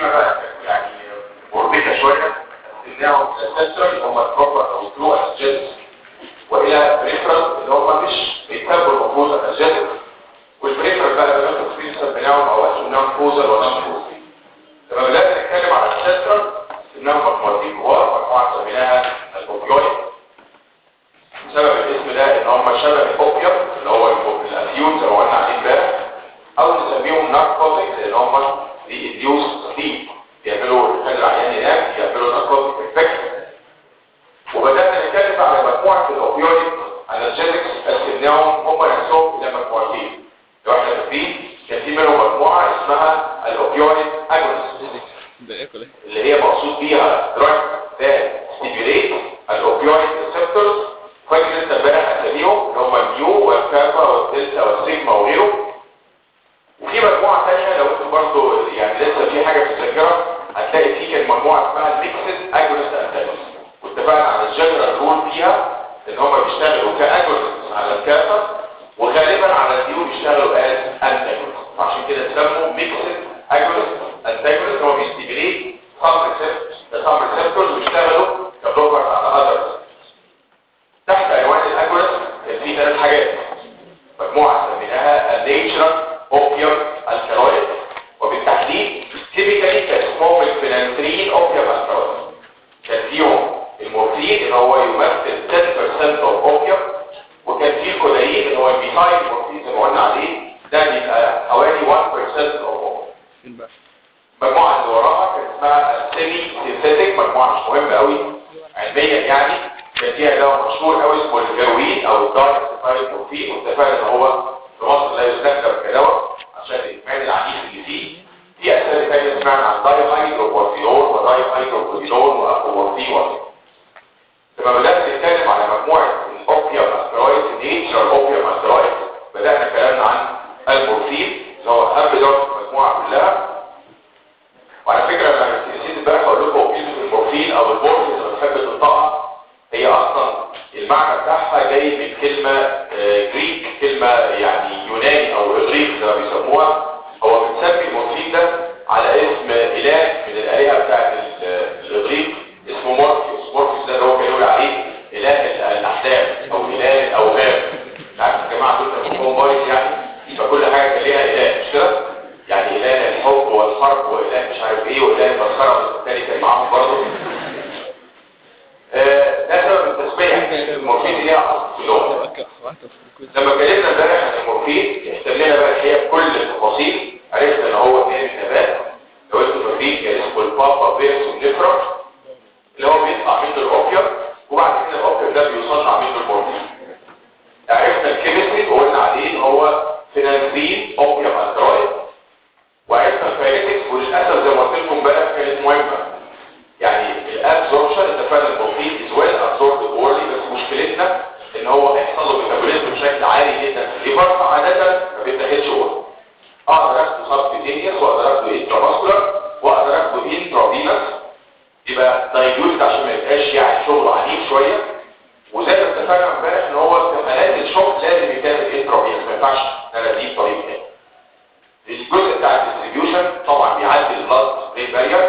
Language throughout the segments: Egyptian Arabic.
تقسيمه بقى يعني مربكه شويه قسمناهم الى سنترال اللي هم البروبر او الترو انرجيتكس والى بريفرال اللي هم مش بيتابعوا المفروض انرجيتكس والبريفرال بقى اللي انتوا في سميناهم او اسمناهم فوزر ونون فوزر لما بدأنا نتكلم على السنترال انهم مجموعتين كبار مجموعه سميناها الاوبيويد بسبب الاسم ده ان هم شبه الاوبيوم اللي هو الافيون زي ما قلنا عليه امبارح او نسميهم ناركوتيك لان هم بيديوس سليب بيعملوا الانسان العيان ينام بيعملوا ناركوتيك افكت وبدانا نتكلم على مجموعه الاوبيويد انرجيتكس قسمناهم هم نفسهم الى مجموعتين لو احنا فاكرين كان في منهم مجموعه اسمها الاوبيويد اجونست اللي هي مقصود بيها دراج that stimulate الاوبيويد ريسبتورز فاكر انت امبارح اساميهم اللي هم الميو والكابا والدلتا والسيجما وغيره وفي مجموعه ثانيه لو انتوا برضه يعني لسه في حاجه في الذاكره هتلاقي في كان مجموعه اسمها الميكسد اجونست انتاجونست واتفقنا على الجنرال رول فيها ان هم بيشتغلوا كاجونست على الكافه وغالبا على الديو بيشتغلوا از انتاجونست عشان كده سموا ميكسد اجونست انتاجونست هو بيستيميليت سام ريسبتورز ويشتغلوا كبلوكر على اذرز تحت عنوان الاجونست كان في ثلاث حاجات مجموعه سميناها النيتشرال اوبيوم الكالويد وبالتحديد تيبيكالي كان اسمهم الفينانترين اوبيوم الكالويد كان فيهم المورفين اللي هو يمثل 10% اوف اوبيوم وكان فيه الكودايين اللي هو الميثايل مورفين زي ما قلنا عليه ده بيبقى حوالي 1% اوف اوبيوم المجموعه اللي وراها كان اسمها السيمي سينثيتك مجموعه مش مهمه قوي علميا يعني كان فيها دواء مشهور قوي اسمه الهيروين او الدايكسيفايد مورفين واتفقنا ان هو في مصر لا يستخدم كدواء عشان الادمان العنيف اللي فيه في اسئله ثانيه سمعنا عن دايهايدروكورتينول ودايهايدروكورتينول واكومورفين وغيره لما بدأنا نتكلم على مجموعة الأوبيوم أسترويد النيتشر أوبيوم أسترويد بدأنا كلامنا عن المورفين اللي هو أهم دواء في المجموعة كلها وعلى فكرة أنا نسيت امبارح أقول لكم كلمة المورفين أو المورفين اللي بتحب تنطقها هي أصلا المعنى بتاعها جاي من كلمة آه، جريك كلمة يعني يوناني أو إغريق زي ما بيسموها هو بنسمي المورفين ده على اسم إله من الآلهة بتاعت ال- الإغريق اسمه مورفيوس مورفيوس ده اللي هو كان يقول عليه إله ال- الأحلام أو إله الأوهام عارف يا جماعة دول كانوا بايظ يعني فكل حاجة كان ليها إله مش كده؟ يعني إله الحب والحرب وإله مش عارف إيه وإله المسخرة والتاني كان معاهم برضه آه، ده سبب التسمية المورفين ليها أصل في اللغة لما اتكلمنا امبارح عن المورفين احتملنا بقى الحقيقه بكل التفاصيل عرفنا ان هو نادي النبات لو انتوا فاكرين كان اسمه البابا فيرس ونفرا اللي هو بيطلع منه الاوبيوم وبعد كده الاوبيوم ده بيصنع منه المورفين عرفنا الكيمستري وقلنا عليه ان هو فينانزين اوبيوم استرويد وعرفنا الكاينetics وللاسف زي ما قلت لكم امبارح كانت مهمه يعني الابزوربشن اتفقنا المورفين از ويل ابزوربد اورلي بس مشكلتنا ان هو يحصل له ميتابوليزم بشكل عالي جدا في الليفر فعاده ما بيتاخدش اورال اقدر اخده سبكتينيوس واقدر اخده انتراماسكولار واقدر اخده انترافينوس يبقى دايلوت عشان ما يبقاش يعني شغل عنيف شويه وزي ما اتفقنا امبارح ان هو في حالات الشغل لازم يتعمل انترافينوس ما ينفعش ان انا اديه طريق تاني الجزء بتاع الديستريبيوشن طبعا بيعدي البلاد برين بارير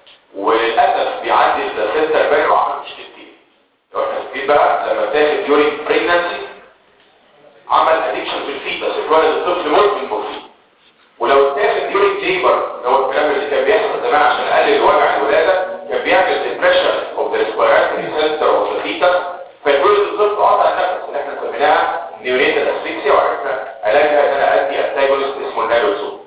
وللاسف بيعدي السنتر بارير وعمل مشكلتين لو احنا فاكرين بقى لما تاخد ديورينج بريجنانسي عمل ادكشن في الفيتس اتولد الطفل موت من المورفين ولو اتاخد ديورينج ليبر اللي هو الكلام اللي كان بيحصل زمان عشان يقلل وجع الولاده كان بيعمل ديبريشن اوف ذا ريسبيراتوري سنتر اوف ذا فيتس فيتولد الطفل قاطع النفس اللي احنا سميناها نيوريتال اسفيكسيا وعرفنا علاجها ان انا ادي انتاجونست اسمه النالوزول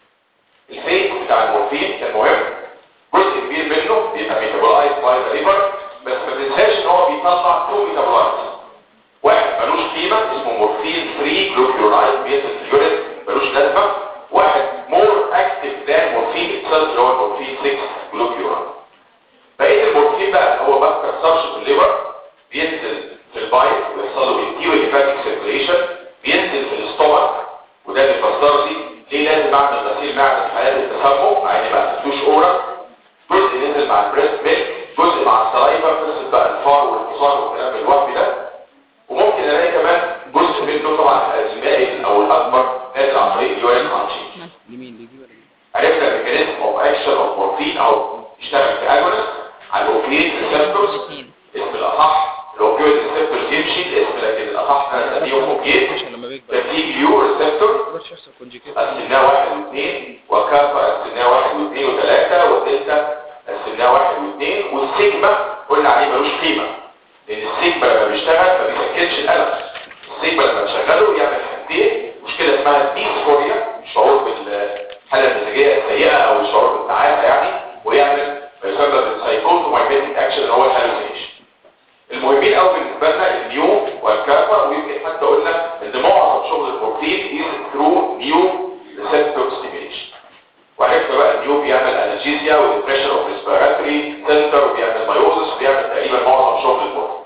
الفيت بتاع المورفين كان مهم جزء كبير منه بيبقى ميتابولايز باي ذا ليفر بس ما تنساش ان هو بيطلع تو ميتابولايز واحد ملوش قيمه اسمه مورفين 3 جلوكيورايد بينزل في اليورين ملوش لازمه واحد مور اكتف ذان مورفين اتسيلف اللي هو المورفين 6 جلوكيورايد بقيه المورفين بقى اللي هو ما بيكسرش في الليفر بينزل في البايت ويحصل له انتيرو هيباتيك سيركيليشن بينزل في الاستومك وده بيفسر لي ليه لازم اعمل غسيل معده في حالات التسمم مع اني ما اخدتوش اورا جزء نزل مع البريست ميلك جزء مع السلايفا قصه بقى الفار والحصان والكلام الوهمي ده وممكن الاقي كمان جزء منه طبعا الازمائي او الاكبر نازل عن طريق اليورين كونشي يمين يجيب ولا يمين عرفنا الميكانيزم اوف اكشن اوف المورفين او يشتغل كاجونست على الاوبيات ريسبتورز الاثنين اسم الاصح الاوبيويد ريسبتورز يمشي الاسم لكن الاصح احنا نسميهم اوبيات عشان لما بيكبر ده في بيو ريسبتور ما يقدرش يحصل كونجيكيت قسمناه واحد واثنين وكافا قسمناه واحد واثنين وثلاثة والدلتا قسمناه واحد واثنين والسيجما قلنا عليه ملوش قيمة لأن السيجما لما بيشتغل ما بيسكتش الألم السيجما لما تشغله يعمل حاجتين مشكلة اسمها ديسفوريا الشعور بالحالة المزاجية السيئة أو الشعور بالتعافى يعني ويعمل ما يسمى بالسايكوتومايميتيك أكشن اللي هو الهالوسينيشن المهمين قوي بالنسبه لنا النيو والكافا ويمكن حتى قلنا ان معظم شغل المورفين از ثرو نيو ريسبتور ستيميليشن وعرفنا بقى النيو بيعمل انالجيزيا وديبريشن اوف ريسبيراتوري سنتر وبيعمل مايوزس وبيعمل تقريبا معظم شغل المورفين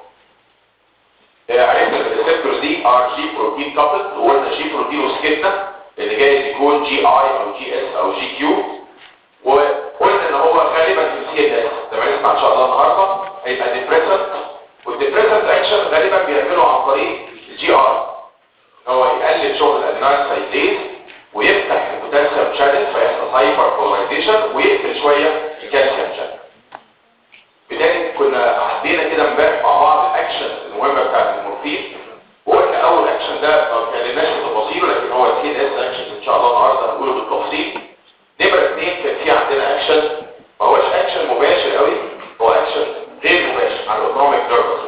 آه، عرفنا ان الريسبتورز دي ار جي بروتين كابل وقلنا جي بروتين وسكتنا اللي جايز يكون جي اي او جي اس او جي كيو وقلنا ان هو غالبا في السي ان اس زي ما نسمع ان شاء الله النهارده هيبقى ديبريسنت والديبريسنت اكشن غالبا بيعمله عن طريق الجي ار هو يقلل شغل الادرينال سايكليز ويفتح البوتنسيوم شانل فيحصل هايبر بولاريزيشن ويقفل شويه الكالسيوم شانل بدايه كنا عدينا كده امبارح مع بعض الاكشن المهمه بتاعت المورفين وقلنا اول اكشن ده ما اتكلمناش في تفاصيله لكن هو السي ان اس اكشن ان شاء الله النهارده هنقوله بالتفصيل نمرة اثنين كان في عندنا اكشن ما هوش اكشن مباشر قوي هو اكشن غير مباشر على الاوتونوميك نيرفس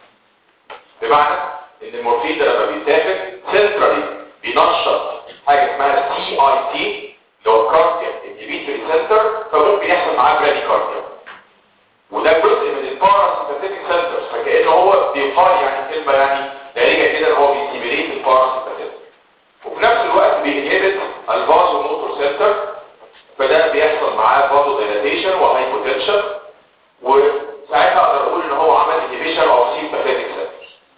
بمعنى ان المورفين ده لما بيتاخد سنترالي بينشط حاجه اسمها سي اي تي اللي هو كاردياك انهبيتوري سنتر فممكن يحصل معاه براديكارديا وده جزء من الباراسيمباتيك سنترز فكانه هو بيقال يعني كلمه يعني دارجه كده ان هو بيستيميليت الباراسيمباتيك وفي نفس الوقت بينهبت الفازو موتور سنتر فده بيحصل معاه فازو ديلاتيشن وهايبوتنشن وساعتها اقدر اقول ان هو عمل انهبيشن او سيمباثيك سنتر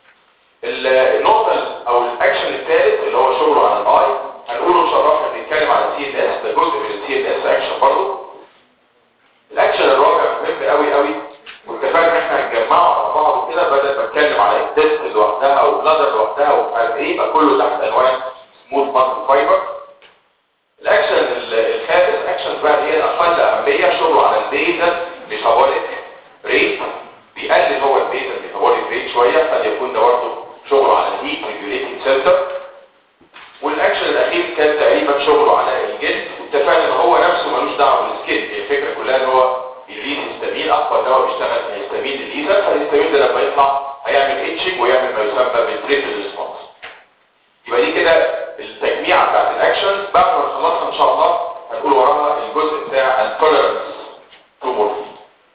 النقطه او الاكشن الثالث اللي هو شغله على الاي هنقوله ان شاء الله احنا بنتكلم على السي ان اس ده جزء من السي ان اس اكشن برضه الاكشن الرابع مهم قوي قوي واتفقنا ان احنا هنجمعه على بعض كده بدل ما اتكلم على الديسك لوحدها وبلادر لوحدها ومش عارف ايه يبقى كله تحت عنوان سموث ماسل فايبر الاكشن ال- الخامس اكشن بقى هي الاقل اهميه شغله على البيزل ميتابوليك ريت بيقلل هو البيزل ميتابوليك ريت شويه قد يكون ده برضه شغله على الهيت ريجوليتنج سنتر والاكشن الاخير كان تقريبا شغله على الجلد واتفقنا ان هو نفسه ملوش دعوه بالسكين هي الفكره كلها ان هو بيريد هيستامين اكبر دواء بيشتغل هيستامين الليزر فالهيستامين ده لما يطلع هيعمل اتشنج ويعمل ما يسمى بالتريبل ريسبونس يبقى دي كده التجميعه بتاعت الاكشن بعد ما نخلصها ان شاء الله هنقول وراها الجزء بتاع التوليرنس تو مورفين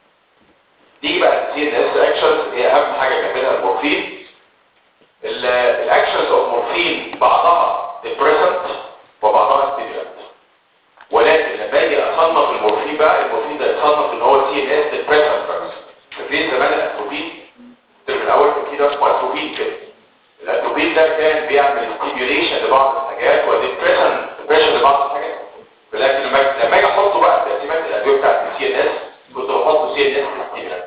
دي بقى السي ان اس اكشنز هي اهم حاجه بيعملها المورفين الاكشنز اوف مورفين بعضها ديبريسنت وبعضها ستيمولانت ولكن لما اجي اصنف المورفين بقى المورفين ده يتصنف ان هو سي ان اس ديبريسنت بس فاكرين زمان الاتروبين الترم الاول كان كده اسمه اتروبين كده الاتروبين ده كان بيعمل ستيميوليشن لبعض الحاجات وديبريشن ديبريشن لبعض الحاجات ولكن لما لما اجي احطه بقى في تقسيمات الادويه بتاعت السي ان اس كنت بحطه سي ان اس ستيمولانت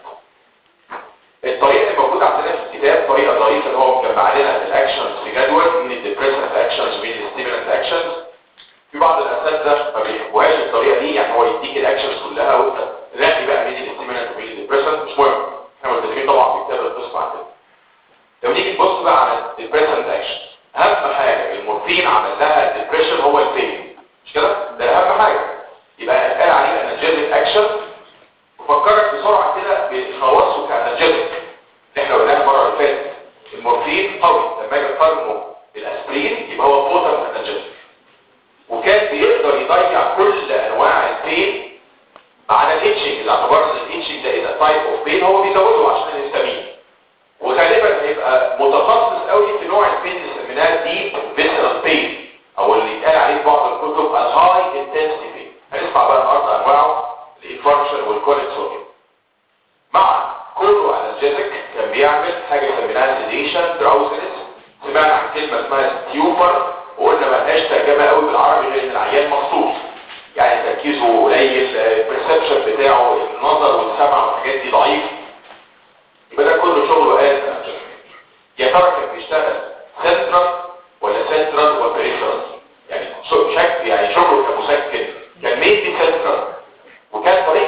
الطريقه اللي موجوده عندنا في الكتاب طريقه ظريفه اللي هو مجمع لنا الاكشنز في جدول من الديبريسنت اكشنز ومن الستيمولانت اكشنز في بعض الاساتذه ما بيحبوهاش الطريقه دي يعني هو يديك الاكشنز كلها وانت راقي بقى مين الستيمولانت ومين الديبريسنت مش مهم احنا ملتزمين طبعا بكتاب القسم عندنا لو نيجي نبص بقى على الديبريسنت اكشن اهم حاجه المورفين عمل لها الديبريشن هو البين مش كده ده اهم حاجه يبقى قال عليه انرجيتك اكشن وفكرك بسرعه كده بخواصه كانرجيتك اللي احنا قلناها المره اللي فاتت المورفين قوي لما اجي اقارنه بالاسبرين يبقى هو بوتر انرجيتك وكان بيقدر يضيع كل انواع البين على الاتشنج اللي اعتبرنا ان الاتشنج ده اذا تايب اوف بين هو بيزوده عشان الهستامين وغالبا هيبقى متخصص قوي في نوع البين اللي سميناه ديب فيسرال بين او اللي اتقال عليه في بعض الكتب الهاي انتنسيتي بين هنسمع بقى النهارده انواعه الانفاركشن والكوليكس وكده مع كله انرجيتك كان بيعمل حاجه سميناها سيديشن دراوزنس سمعنا عن كلمه اسمها ستيوبر وقلنا ما لهاش ترجمه قوي بالعربي غير ان العيان مخصوص يعني تركيزه قليل البرسبشن بتاعه النظر والسمع والحاجات دي ضعيف يبقى ده كله شغله قال يا ترى كان بيشتغل سنترال ولا سنترال وبريفرال يعني شكل يعني شغله كمسكن كان ميدي سنترال وكان طريقه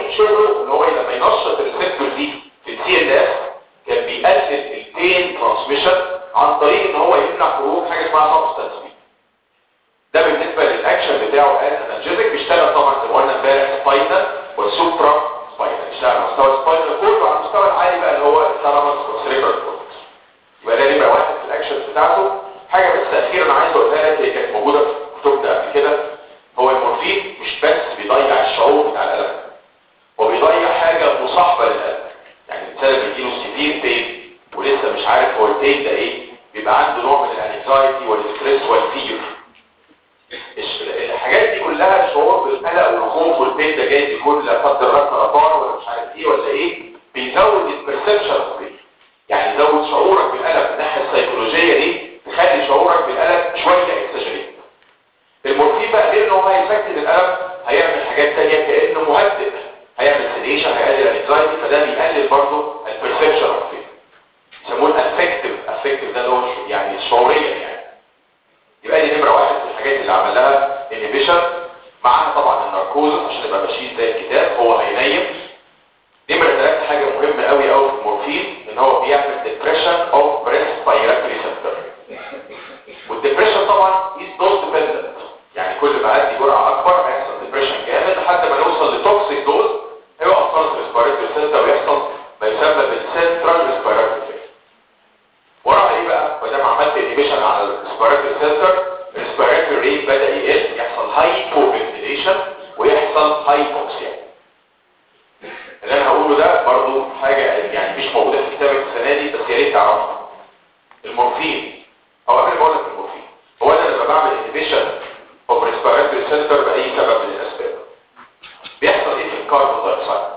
البين ده ايه بيبقى عنده نوع من الانكزايتي والستريس والفير الحاجات دي كلها شعور بالقلق والخوف والبين ده جاي يكون لا قدر الله سرطان ولا مش عارف ايه ولا ايه بيزود البرسبشن يعني يزود شعورك بالقلق من الناحيه السيكولوجيه دي تخلي شعورك بالقلق شويه اكسجريت المورفين بقى غير ان هو هيسكن القلق هيعمل حاجات تانية كانه مهدئ هيعمل سيديشن هيقلل الانكزايتي فده بيقلل برضه البرسبشن اوف فيل يسموه الافكتيف افكتيف ده اللي هو يعني شعوريا يعني يبقى دي نمره واحد في الحاجات اللي عملها انهبيشن معاها طبعا الناركوز عشان يبقى ماشيين زي الكتاب هو هينيم نمره ثلاثه حاجه مهمه قوي قوي في المورفين ان هو بيعمل ديبريشن اوف ريسبيراتوري سنتر والديبريشن طبعا از دوز ديبندنت يعني كل ما ادي جرعه اكبر هيحصل ديبريشن جامد لحد ما نوصل لتوكسيك دوز هيبقى خلاص الريسبيراتوري سنتر ويحصل ما يسمى بالسنترال ريسبيراتوري وراها ايه بقى ما دام عملت انيبيشن على الريسبيراتوري سنتر الريسبيراتوري ريت بدا يقل يحصل هايبوفنتيليشن ويحصل هايبوكسيا اللي انا هقوله ده برضو حاجه يعني مش موجوده في كتابك السنه دي بس يا ريت تعرفها المورفين او قبل ما اقول لك المورفين هو انا لما بعمل انيبيشن اوف ريسبيراتوري سنتر باي سبب من الاسباب بيحصل ايه في الكربون دايوكسيد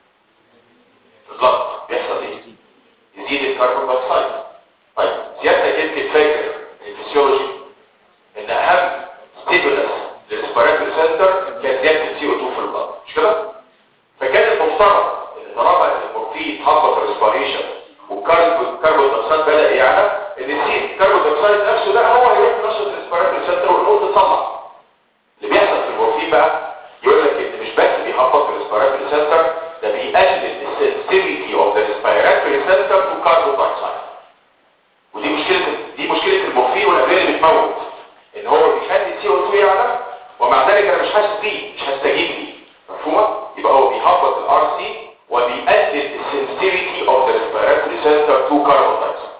بالظبط بيحصل ايه يزيد الكربون دايوكسيد طيب سيادتك يمكن فاكر الفسيولوجي ان اهم ستيبولس للريسبيراتوري سنتر كان زياده السي او 2 في البلد مش كده فكان المفترض ان طالما المورفين هبط الريسبيريشن والكربون دايوكسيد بدا يعلى ان السي الكربون دايوكسيد نفسه ده هو هيروح ينشط الريسبيراتوري سنتر والنقطه تطلع اللي بيحصل في المورفين بقى يقول لك ان مش بس بيهبط الريسبيراتوري سنتر ده بيقلل السنسيتيفيتي اوف ذا ريسبيراتوري سنتر تو كاربون دايوكسيد ودي مشكله دي مشكله المورفين والادويه اللي بتموت ان هو بيخلي السي او 2 يعلى ومع ذلك انا مش حاسس بيه مش هستجيب ليه مفهومه يبقى هو بيهبط الار سي وبيقلل السنسيتيفيتي اوف ذا ريسبيراتوري سنتر تو كاربون دايوكسيد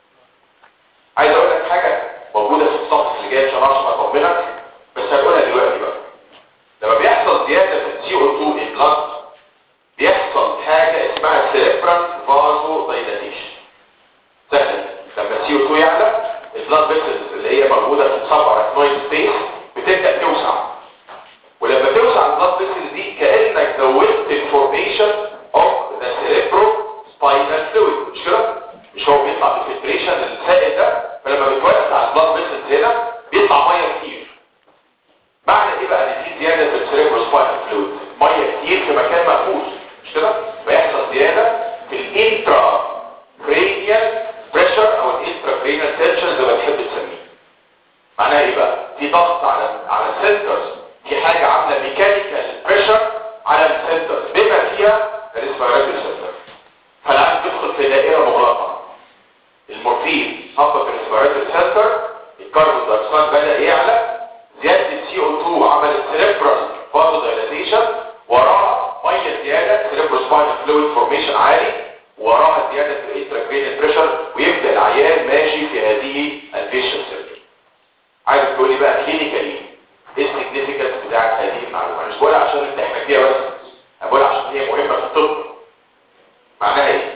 عايز اقول لك حاجه موجوده في الصف اللي جاي عشان عشان اطمنك بس هقولها دلوقتي بقى لما بيحصل زياده في السي او 2 ان بلاد بيحصل حاجه اسمها سيريبرال فازو دايلاتيشن سهل لما السي او 2 يعلى البلاد فيسلز اللي هي موجوده في السب ارثنويد سبيس بتبدا توسع ولما توسع البلاد فيسلز دي كانك زودت الفورميشن اوف ذا سيريبرو سباينال فلويد مش كده مش هو بيطلع بالفلتريشن السائل ده فلما بتوسع البلاد فيسلز هنا بيطلع ميه كتير معنى ايه بقى ان في زياده في السيريبرو سباينال فلويد ميه كتير في مكان مقفول مش كده فيحصل زياده في الانترا كرينيال بريشر او الانترا كرينيال تنشن زي ما تحب تسميه معناها ايه بقى في ضغط على على السنترز في حاجه عامله ميكانيكال بريشر على السنترز بما فيها الريسبيراتوري سنتر فالعين تدخل في دائره مغلقه المورفين هبط الريسبيراتوري سنتر الكربون دايوكسيد بدا يعلى زياده السي او 2 عملت سيريبرال فازو دايلاتيشن وراها ميه زياده سيريبرو سباينال فلويد فورميشن عالي وراها زياده في الانتراكرينيال بريشر ويبدا العيان ماشي في هذه الفيشن سيركل عايز تقول لي بقى كلينيكالي ايه السيجنيفيكانس بتاعت هذه المعلومه مش بقولها عشان نمتحنك فيها بس انا بقولها عشان هي مهمه في الطب معناها ايه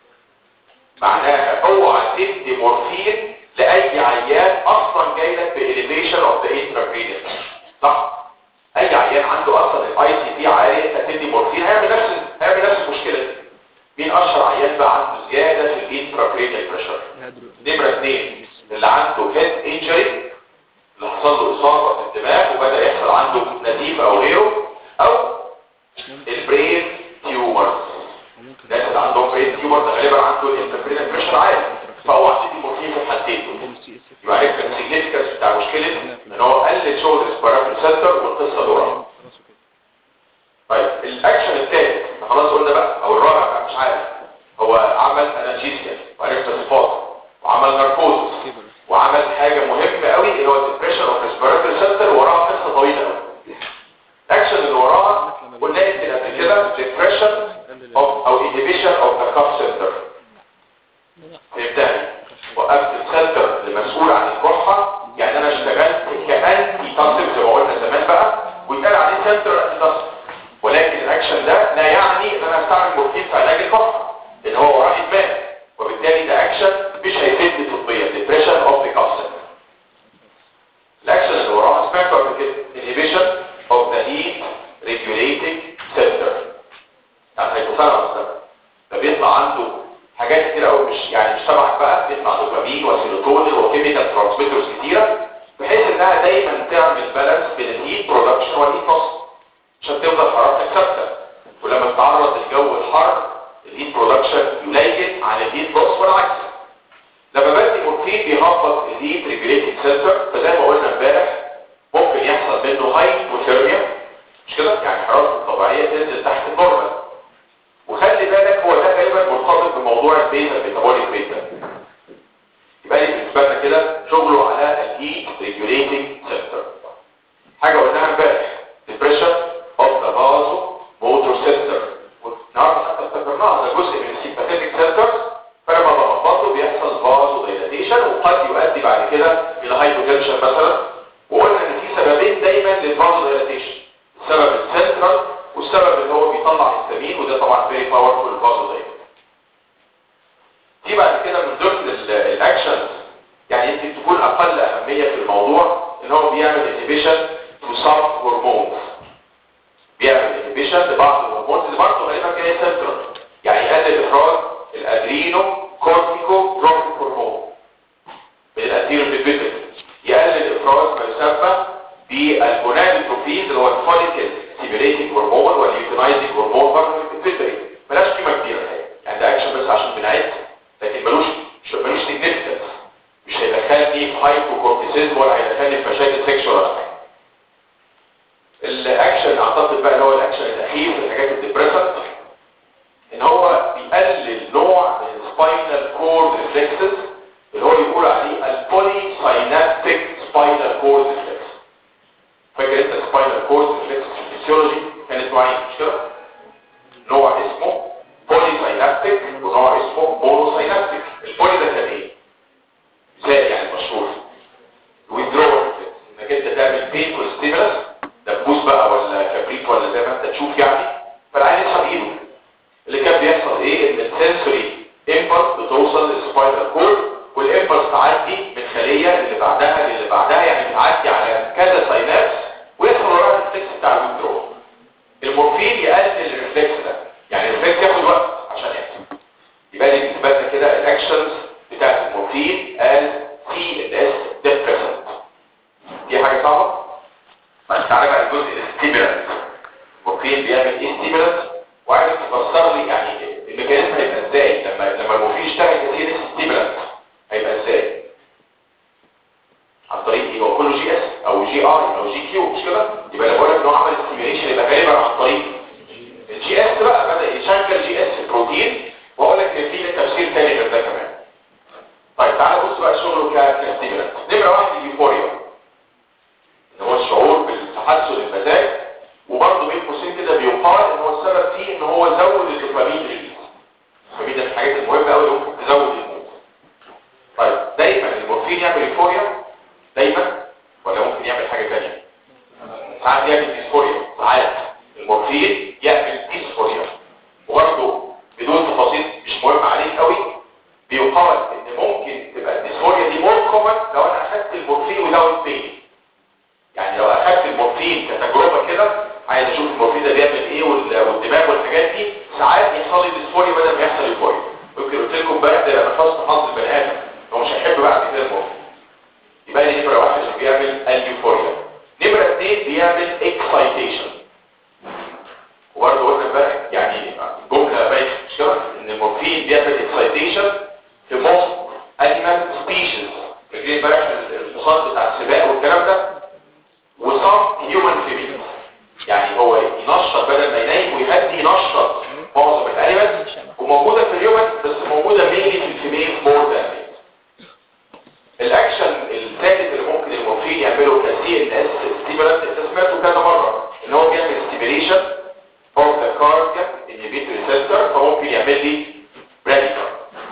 معناها اوعى تدي مورفين لاي عيان اصلا جاي لك باليفيشن اوف ذا انتراكرينيال صح اي عيان عنده اصلا الاي سي بي عالي هتدي مورفين هيعمل نفس هيعمل نفس المشكله دي مين اشهر عيان بقى عنده زياده في الانتراكرينيال بريشر نمره اثنين اللي عنده هيد انجري اللي حصل له اصابه في الدماغ وبدا يحصل عنده نزيف او غيره او البرين تيومرز الناس اللي عندهم برين تيومرز غالبا عنده الانتراكرينيال بريشر عالي فاوعى تدي مورفين في الحالتين دول يبقى عرفت السيجنيفيكانس بتاع مشكله ان هو قلل شغل الريسبيراتوري سنتر والقصه دورها طيب الاكشن الثالث خلاص قلنا بقى او الرابع بقى مش عارف هو عمل انالجيسيا وعرفت صفاته وعمل ناركوزس وعمل حاجه مهمه قوي اللي هو الديبريشن اوف ريسبيراتوري سنتر وراها قصه طويله قوي الاكشن اللي وراها قلنا يمكن قبل كده ديبريشن او انهبيشن اوف ذا كاب سنتر فهمتني وقفت السنتر المسؤول عن الكحه يعني انا اشتغلت كانتي تصف زي ما قلنا زمان بقى ويتقال عليه سنتر انتي تصف ولكن الاكشن ده لا يعني ان انا استعمل مورفين في علاج الكحه لان هو وراه ادمان وبالتالي ده اكشن مش هيفيدني الهيت لوس والعكس لما بدي مورفين بيهبط الهيت ريجوليتنج سنتر فزي ما قلنا امبارح ممكن يحصل منه هايبوثيرميا مش كده يعني حرارته الطبيعيه تنزل تحت النورمال وخلي بالك هو ده غالبا مرتبط بموضوع البيتا ميتابوليك ريت ده يبقى دي بالنسبه لنا كده شغله على الهيت ريجوليتنج سنتر حاجه قلناها امبارح depression of the vasomotor center والنهارده حتى افتكرناها ده جزء من السيمباثيك سنتر فلما بهبطه بيحصل فازو ديلاتيشن وقد يؤدي بعد كده الى هايبوتنشن مثلا وقلنا ان في سببين دايما للفازو ديلاتيشن السبب السنترال والسبب اللي هو بيطلع هيستامين وده طبعا فيري باورفول فازو ديلاتيشن دي بعد كده من ضمن الاكشنز يعني يمكن تكون اقل اهميه في الموضوع ان هو بيعمل انهبيشن تو سب هرمونز بيعمل انهبيشن لبعض الهرمونز اللي برضه غالبا جايه سنترال يعني يقلل افراز الادرينو كورتيكو بروتيك هرمون من الادرينو بيبيتك يقلل افراز ما يسمى بالجونادوتروفيز اللي هو الفوليكل ستيميليتنج هرمون واليوتينايزنج هرمون برضه من البيبيتري ملهاش قيمه كبيره الحقيقه يعني ده اكشن بس عشان بنعد لكن ملوش ملوش سيجنفكنس مش هيدخلني في هايبوكورتيزم ولا هيدخلني في مشاكل سيكشوال ولا حاجه الاكشن اعتقد بقى اللي هو الاكشن الاخير في الحاجات الديبريسنت ان هو بيقلل نوع من السباينال كورد ريفلكسز اللي هو بيقول عليه البولي ساينابتيك سباينال كورد ريفلكس فاكر انت السباينال كورد ريفلكس في الفسيولوجي كانت نوعين مش كده نوع اسمه بولي ساينابتيك ونوع اسمه مونو ساينابتيك البولي ده كان ايه زي يعني مشهور withdrawal انك انت تعمل بينفول ستيمولس دبوس بقى ولا كبريت ولا زي ما انت تشوف يعني فالعين يسحب ايده اللي كان بيحصل ايه ان السنسوري امبلس بتوصل للسباينال كورد والامبلس تعدي من خليه اللي بعدها للي بعدها يعني بتعدي على كذا ساينابس ويدخل وراها الريفلكس بتاع الويدرو المورفين يقلل الريفلكس ده يعني الريفلكس ياخد وقت عشان يحصل يبقى دي بالنسبه لنا كده الاكشنز بتاعت المورفين as CNS depressant دي حاجه صعبه بس تعالى بقى الجزء الاستيمولانت المورفين بيعمل ايه ستيمولانت وعايزك تفسر لي يعني الميكانيزم هيبقى ازاي لما لما المورفين يشتغل كتير ستيمولانت هيبقى ازاي عن طريق ايه هو كله جي اس او جي ار او جي كيو مش كده يبقى لو بقول لك ان هو عمل ستيميوليشن يبقى غالبا عن طريق الجي اس بقى بدا يشغل جي اس بروتين واقول لك ان في تفسير تاني غير ده كمان طيب تعالى بص بقى شغله كستيمولانت نمره واحد اليوفوريا ان هو الشعور بالتحسن المزاج وبرضه بين قوسين كده بيقال ان هو السبب فيه ان هو زود الدوبامين ريليز الدوبامين ده من الحاجات المهمه قوي اللي ممكن تزود المود طيب دايما المورفين يعمل يوفوريا دايما ولا ممكن يعمل حاجه ثانيه ساعات يعمل ديسفوريا ساعات المورفين يعمل ديسفوريا وبرضه بدون تفاصيل مش مهم عليك قوي بيقال ان ممكن تبقى الديسفوريا دي مور كومن لو انا اخدت المورفين ويزود بين يعني لو اخدت المورفين كتجربه كده عايز اشوف المورفين ده بيعمل ايه والدماغ والحاجات دي ساعات يحصل لي ديسفوريا بدل ما يحصل يوفوريا ممكن قلت لكم امبارح ده من حسن حظ البني ادم هو مش هيحب بعد كده المورفين يبقى دي نمره واحد اللي بيعمل اليوفوريا نمره اثنين بيعمل اكسايتيشن وبرضه قلنا امبارح يعني جمله بايخه مش كده ان المورفين بيعمل اكسايتيشن في موست انيمال سبيشيز فاكرين امبارح الفصاد بتاع السباق والكلام ده وصام هيومن فيميل يعني هو ينشط بدل ما ينام ويهدي ينشط معظم الانيمال وموجوده في الهيومن بس موجوده مينلي في الفيميل مور ذان الاكشن الثالث اللي ممكن المورفين يعمله كسي ان اس ستيمولانت انت سمعته كذا مره ان هو بيعمل ستيميليشن اوف ذا كاردياك انهبيتوري ريسبتور فممكن يعمل لي براديكال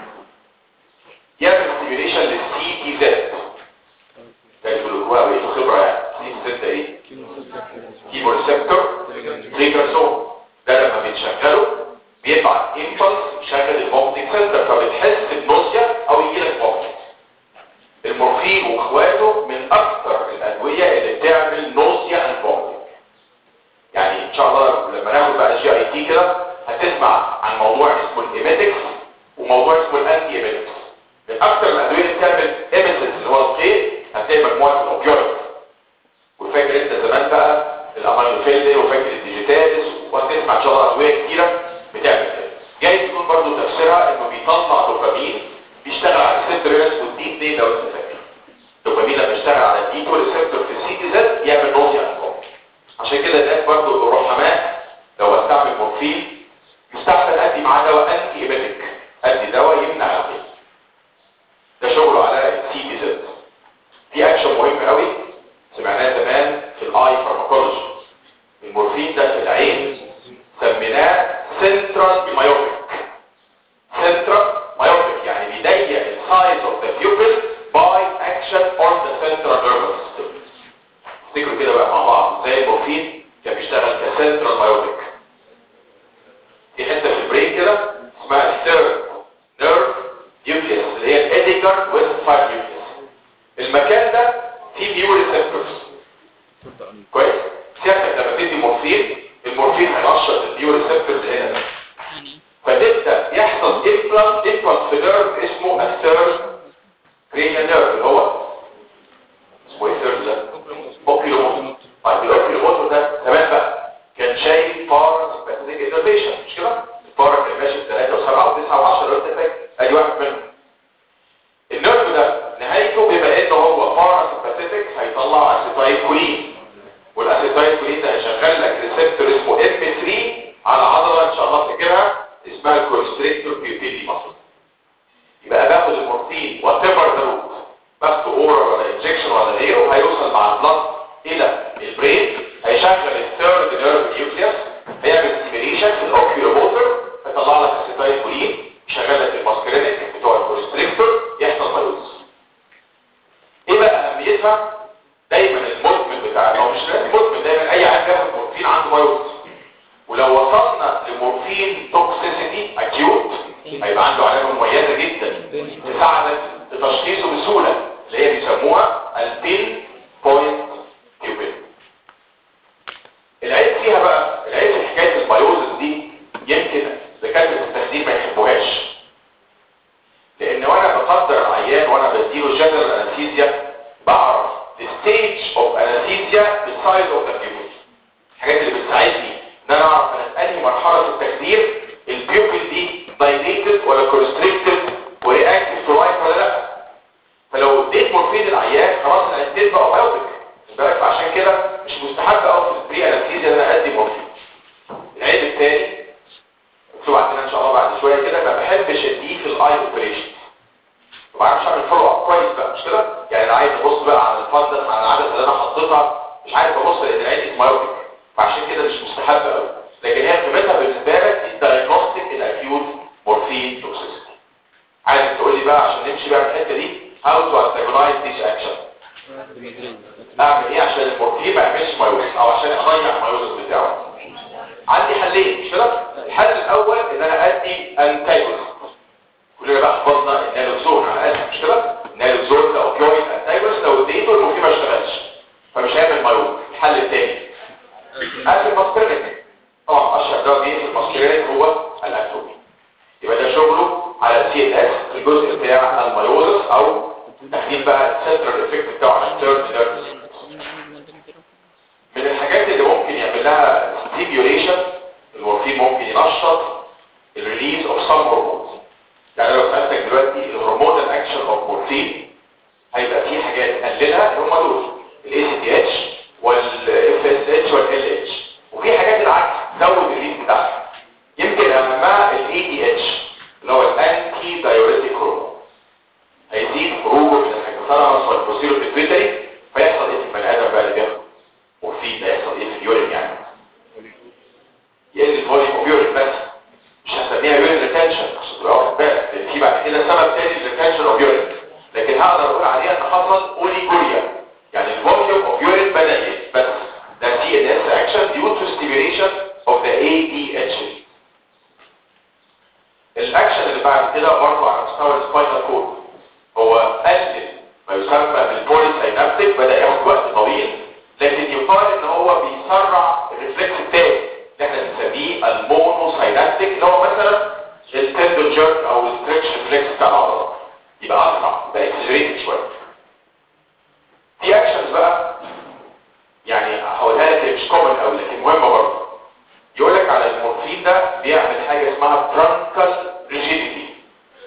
يعمل ستيميليشن للسي تي زد ده اللي بيقولوا هو ايه خبره يعني سي تي زد ده ايه كيمو ريسبتور تريجرسون ده لما بيتشغله بيبعت امبلس يشغل الفومتنج سنتر فبتحس بنوزيا او يجي لك فومتنج المورفين واخواته من اكثر الادويه اللي بتعمل نوزيا اند فومتنج يعني ان شاء الله لما ناخد بقى الجي اي تي كده هتسمع عن موضوع اسمه الايميتكس وموضوع اسمه الانتي ايميتكس من اكثر الادويه اللي بتعمل ايميتكس اللي هو القيء هتلاقي مجموعه الاوبيويد وفاكر انت زمان بقى الامينوفيل وفاكر الديجيتالس وهتسمع ان شاء الله ادويه كتيره بتعمل كده جاي تكون برضو تفسيرها انه بيطلع دوبامين بيشتغل على ريسبتور اسمه الدي 2 لو انت فاكر الدوبامين لما يشتغل على الدي 2 ريسبتور في السي دي زد يعمل نوزيا انكم عشان كده الناس برضه الرحماء لو استعمل مورفين يستحسن ادي معاه دواء انتي ايباتيك ادي دواء يمنع القيء ده شغله على السي دي زد في اكشن مهم قوي سمعناه زمان في الاي فارماكولوجي المورفين ده في العين سميناه سنترال مايوبيك سنترال مايوبيك يعني بيضيق السايز اوف ذا بيوبل باي اكشن اون ذا سنترال نيرفس سيستم افتكروا كده بقى مع بعض زي المورفين كان بيشتغل كسنترال مايوبيك في حته في البرين كده اسمها الثيرد نيرف نيوكليس اللي هي الاديكار ويست فاير نيوكليس المكان ده فيه بيو ريسبتورز كويس سيادتك لما تدي مورفين المورفين هينشط البيو ريسبتورز هنا فتبدا يحصل امبلانت امبلانت في نيرف اسمه الثيرد كرينيال نيرف اللي هو اسمه ايه الثيرد ده؟ اوكيلوموتور طيب الاوكيلوموتور ده تمام بقى كان شايل بارا سباسيفيك انرفيشن مش كده؟ البارا كان ماشي ب 3 و7 و9 و10 لو انت فاكر ادي واحد منهم النيرف ده نهايته بما انه هو بارا سباسيفيك هيطلع اسيتايل كولين والاسيتايل كولين ده هيشغل لك ريسبتور اسمه ام 3 على عضله ان شاء الله فاكرها اسمها الكونستريكتور بيوتيلي ماسل يبقى باخد المورفين وات ايفر ذا روت باخده اورال ولا انجكشن ولا غيره هيوصل مع البلد الى البرين هيشغل الثيرد نيرف نيوكليوس هيعمل ستيميليشن في الاوكيولو موتور هيطلع لك اسيتايل كولين يشغل لك الماسكرينيك بتوع الكونستريكتور يحصل مايوز ايه بقى اهميتها دايما المدمن بتاع هو مش لازم مدمن دايما اي حد ياخد مورفين عنده مايوز ولو وصلنا لمورفين توكسيسيتي اكيوت هيبقى عنده علامه مميزه جدا تساعدك لتشخيصه بسهوله اللي هي بيسموها البين بوينت بيوبل العيب فيها بقى العيب في حكايه البيوزس دي يمكن دكاتره التخدير ما يحبوهاش لان وانا بقدر العيان وانا بديله جنرال انستيزيا بعرف الستيج اوف انستيزيا بالسايز اوف ذا بيوبل الحاجات اللي بتساعدني ان انا اعرف انا في انهي مرحله في التخدير البيوبل دي دايليتد ولا كونستريكتد ورياكتيف تو لايت ولا لا فلو اديت مورفين للعيان خلاص انا اديت بقى بايوتيك بالك عشان كده مش مستحب قوي في البري انستيزيا ان انا ادي مورفين العيب الثاني مكتوب عندنا ان شاء الله بعد شويه كده ما بحبش اديه في الاي اوبريشن ما بعرفش اعمل فولو اب كويس بقى مش كده يعني انا عايز ابص بقى على الفندس على العدسه اللي انا حطيتها مش عارف ابص لان العين اسمايوتيك فعشان كده مش مستحب قوي لكن هي قيمتها بالنسبه لك الدايجنوستيك الاكيوت مورفين توكسيسيتي عايز تقول لي بقى عشان نمشي بقى في الحته دي هاو تو انتاجونايز ذيس اكشن اعمل ايه عشان المورفين ما يعملش مايوز او عشان اضيع المايوز بتاعه عندي حلين مش كده الحل الاول ان انا ادي انتاجونست كلنا بقى حفظنا النالوكسون على اسف مش كده النالوكسون ده اوبيويد انتاجونست لو اديته المورفين ما اشتغلش فمش هيعمل مايوز الحل الثاني اكل ماسكرينيك طبعا اشهر دواء بيه في الماسكرينيك هو الاكتوبي يبقى ده شغله على السي ان اس الجزء بتاع المايوزس او تحديد بقى السنترال افكت بتاعه على الثيرد نيرفس من الحاجات اللي ممكن يعمل لها ستيميوليشن المورفين ممكن ينشط الريليز اوف سم هرمونز يعني لو سالتك دلوقتي الهرمونال اكشن اوف مورفين هيبقى في حاجات قللها اللي هم دول الاي سي تي اتش والاف اس اتش والال اتش وفي حاجات العكس زود الريليز بتاعها يمكن اهمها الاي دي اتش اللي هو الانتي دايوريتيك هرمون هيزيد خروجه من الهيبوثالاموس والبروسيرو بيتويتري فيحصل ايه في البني ادم بقى اللي بياخد مورفين ده يحصل ايه في اليورين يعني يقل الفوليوم اوف يورين بس مش هسميها يورين ريتنشن عشان تبقى واخد بالك لان في بعد كده سبب تاني للريتنشن اوف يورين لكن هقدر اقول عليها ان حصل اوليجوريا يعني الفوليوم اوف يورين بدا يقل بس ده سي ان اس اكشن ديو تو ستيميوليشن اوف ذا اي دي اتش الاكشن اللي بعد كده برضه على مستوى السباينال كورد هو قلل ما يسمى بالبولي ساينابتيك بدا ياخد وقت طويل لكن يقال ان هو بيسرع الريفلكس التاني اللي احنا بنسميه المونو ساينابتيك اللي هو مثلا التندو جيرك او الستريتش ريفلكس بتاع العضله يبقى اسرع يبقى اكسلريتد شويه في اكشنز بقى يعني هقولها لك مش كومن قوي لكن مهمه برضه يقول لك على المورفين ده بيعمل حاجه اسمها برانكال ريجيديتي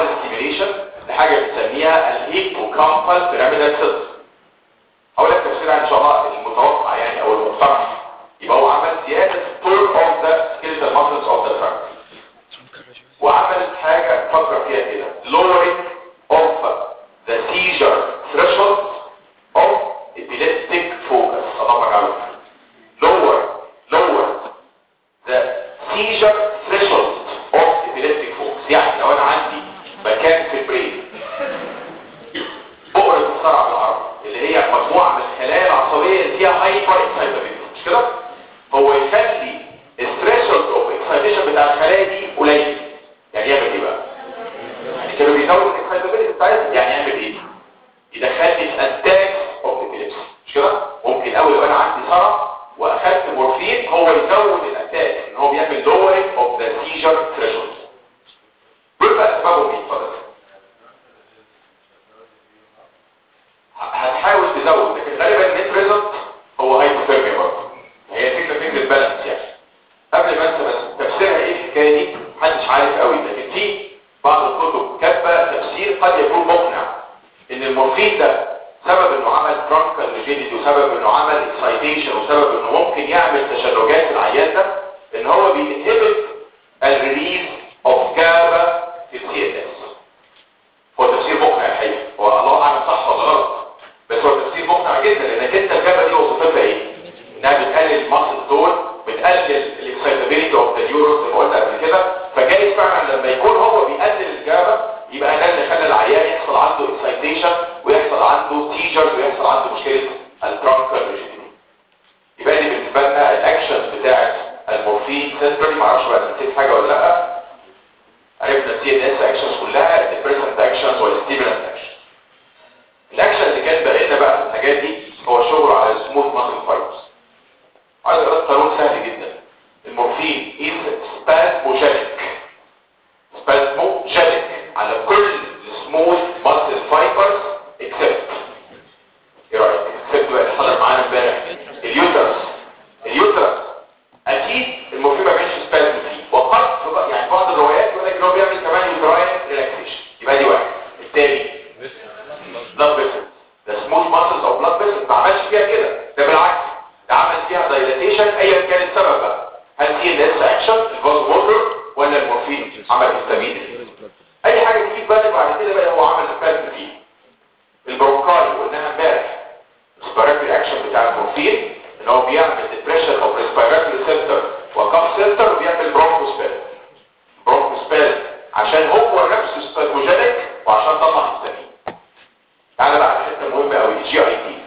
عمل ستيميليشن لحاجه بنسميها الهيبوكامبال بيراميدال سيلز هقول لك تفسيرها ان شاء الله المتوقع يعني او المقترح يبقى هو عمل زياده طول اوف ذا سكيلتال ماسلز اوف ذا ترانك وعمل حاجه فكر فيها كده lowering of the seizure threshold of epileptic focus اللهم اجعله lower lower the seizure threshold of epileptic focus يعني لو انا عندي مكان في البرين بؤرة الصرع بالعربي اللي هي مجموعة من الخلايا العصبية اللي فيها هايبر اكسايتابيلتي مش كده؟ هو يخلي الثريشولد اوف اكسايتيشن بتاع الخلايا دي قليل يعني يعمل ايه بقى؟ يعني كانوا بيزود الاكسايتابيلتي بتاعتها يعني يعمل ايه؟ يدخلني في اتاك اوف ابيليبسي مش كده؟ ممكن قوي لو انا عندي صرع واخدت مورفين هو يزود الاتاك ان هو بيعمل لورنج اوف ذا سيجر ثريشولد دول بقى اسبابهم ايه؟ اتفضل هتحاول تزود لكن غالبا النت ريزلت هو هايبوثيرميا برضه هي فكره فكره بالانس يعني قبل ما انسى بس تفسيرها ايه الحكايه دي محدش عارف قوي لكن في بعض الكتب كاتبه تفسير قد يكون مقنع ان المورفين ده سبب انه عمل برونكال ريجيديتي وسبب انه عمل اكسايتيشن وسبب انه ممكن يعمل تشنجات في العيان ده ان هو بينهبت الريليز اوف جابا في السي اس اس هو تفسير مقنع الحقيقه هو الله اعلم صح ولا غلط بس هو تفسير مقنع جدا لانك انت الجابا دي وظيفتها ايه؟ انها بتقلل الماسل دول بتقلل الاكسايتابيلتي اوف ذا نيورونز زي ما قلنا قبل كده فجايز فعلا لما يكون هو بيقلل الجابا يبقى ده اللي خلى العيان يحصل عنده اكسايتيشن ويحصل عنده تيجرز ويحصل عنده مشكله الترانكال ريجيديتي يبقى دي بالنسبه لنا الاكشن بتاعت المورفين سنتري معرفش بقى نسيت حاجه ولا لا عرفنا السي ان اس اكشنز كلها الديبريسنت اكشنز والستيمولانت اكشن الاكشن اللي كان باقي لنا بقى في الحاجات دي هو الشغل على السموث ماسل فايبرز عايز اقرا قانون سهل جدا المورفين از سبازموجينيك سبازموجينيك على كل السموث ماسل فايبرز اكسبت ايه رايك اكسبت بقى اللي حضر معانا امبارح اليوترس اليوترس اكيد المورفين ما كانش سبازم فيه وقد في بق- يعني بعض الروايات يقول لك ان هو بيعمل كمان يوتراين ريلاكسيشن يبقى دي واحد الثاني بلاد فيسل ده سموث ماسلز او بلاد فيسل ما عملش فيها كده ده بالعكس ده عمل فيها دايلاتيشن ايا كان السبب بقى هل سي ان اس اكشن الفاز موتور ولا المورفين عمل هيستامين اي حاجه تيجي في بالك بعد كده بقى هو عمل سبازم فيه البرونكاي قلناها امبارح ريسبيراتوري اكشن بتاع المورفين ان هو بيعمل ديبريشن اوف ريسبيراتوري سنتر وكاف سنتر وبيعمل برونكوسبيل برونكوسبيل عشان هو نفسه ستاتوجينيك وعشان طلع هيستامين تعالى بقى على حته مهمه قوي الجي اي تي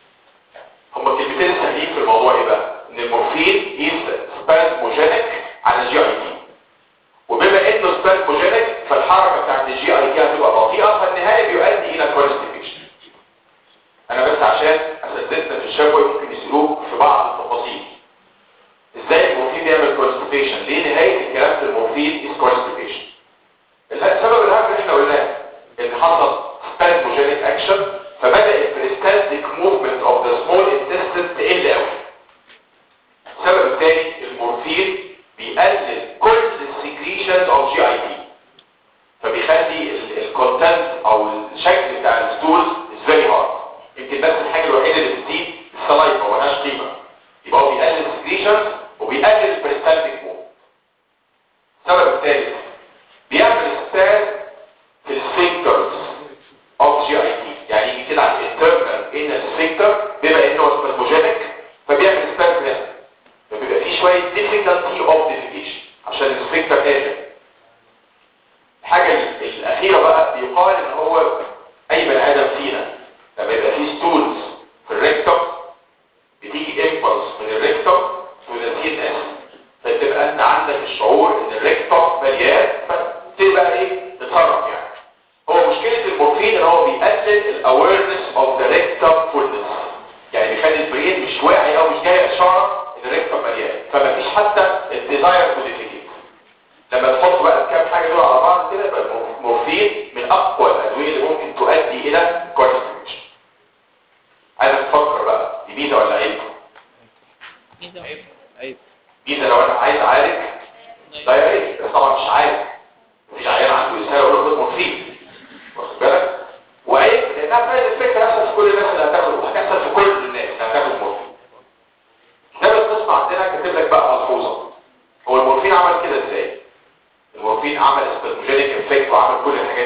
هما كلمتين سهلين في الموضوع ايه بقى ان المورفين از سبازموجينيك على الجي اي تي وبما انه سبازموجينيك فالحركه بتاعت الجي اي تي هتبقى بطيئه فالنهايه بيؤدي الى كونستيبيشن انا بس عشان اساتذتنا في الشفوي ممكن يسالوك في بعض التفاصيل ازاي المورفين بيعمل كونستيبيشن ليه نهايه الكلام في المورفين از كونستيبيشن السبب الاهم اللي احنا قلناه ان حصل spasmogenic action فبدا البريستالتيك موفمنت اوف ذا سمول intestine تقل قوي السبب الثاني المورفين بيقلل كل السكريشنز اوف جي اي تي فبيخلي الكونتنت او الشكل بتاع الستول از فيري هارد يمكن بس الحاجه الوحيده اللي بتزيد السلايفا ملهاش قيمه يبقى هو بيقلل السكريشنز وبيقلل البريستالتيك موفمنت السبب الثالث بيعمل ستاز في السفنكترز اوف جي اي تي يعني يجي كده على الانترنال ان السفنكتر بما انه هو سبازموجينيك فبيعمل ستاز هنا فبيبقى فيه شويه difficulty اوف ديفيكيشن عشان السفنكتر قادر الحاجه ال- الاخيره بقى بيقال ان هو اي بني ادم فينا لما يبقى فيه ستولز في الريكتوم بتيجي امبلس من الريكتوم للسي ان اس فتبقى انت عندك الشعور ان الريكتوم مليان فتبقى ايه تتصرف يعني هو مشكله المورفين ان هو بيقلل الاويرنس اوف ذا ريكتوم فولنس يعني بيخلي البرين مش واعي او مش جاي اشاره ان الريكتوم مليان فمفيش حتى الديزاير تو ديفيكيت لما تحط بقى الكام حاجه دول على بعض كده يبقى المورفين من اقوى الادويه اللي ممكن تؤدي الى كونستيبيشن عايزك تفكر بقى دي ميزه ولا عيب عيب عيب ميزه لو انا عايز اعالج دايريه بس طبعا مش عارف مفيش عيان عنده رساله يقول له خد مورفين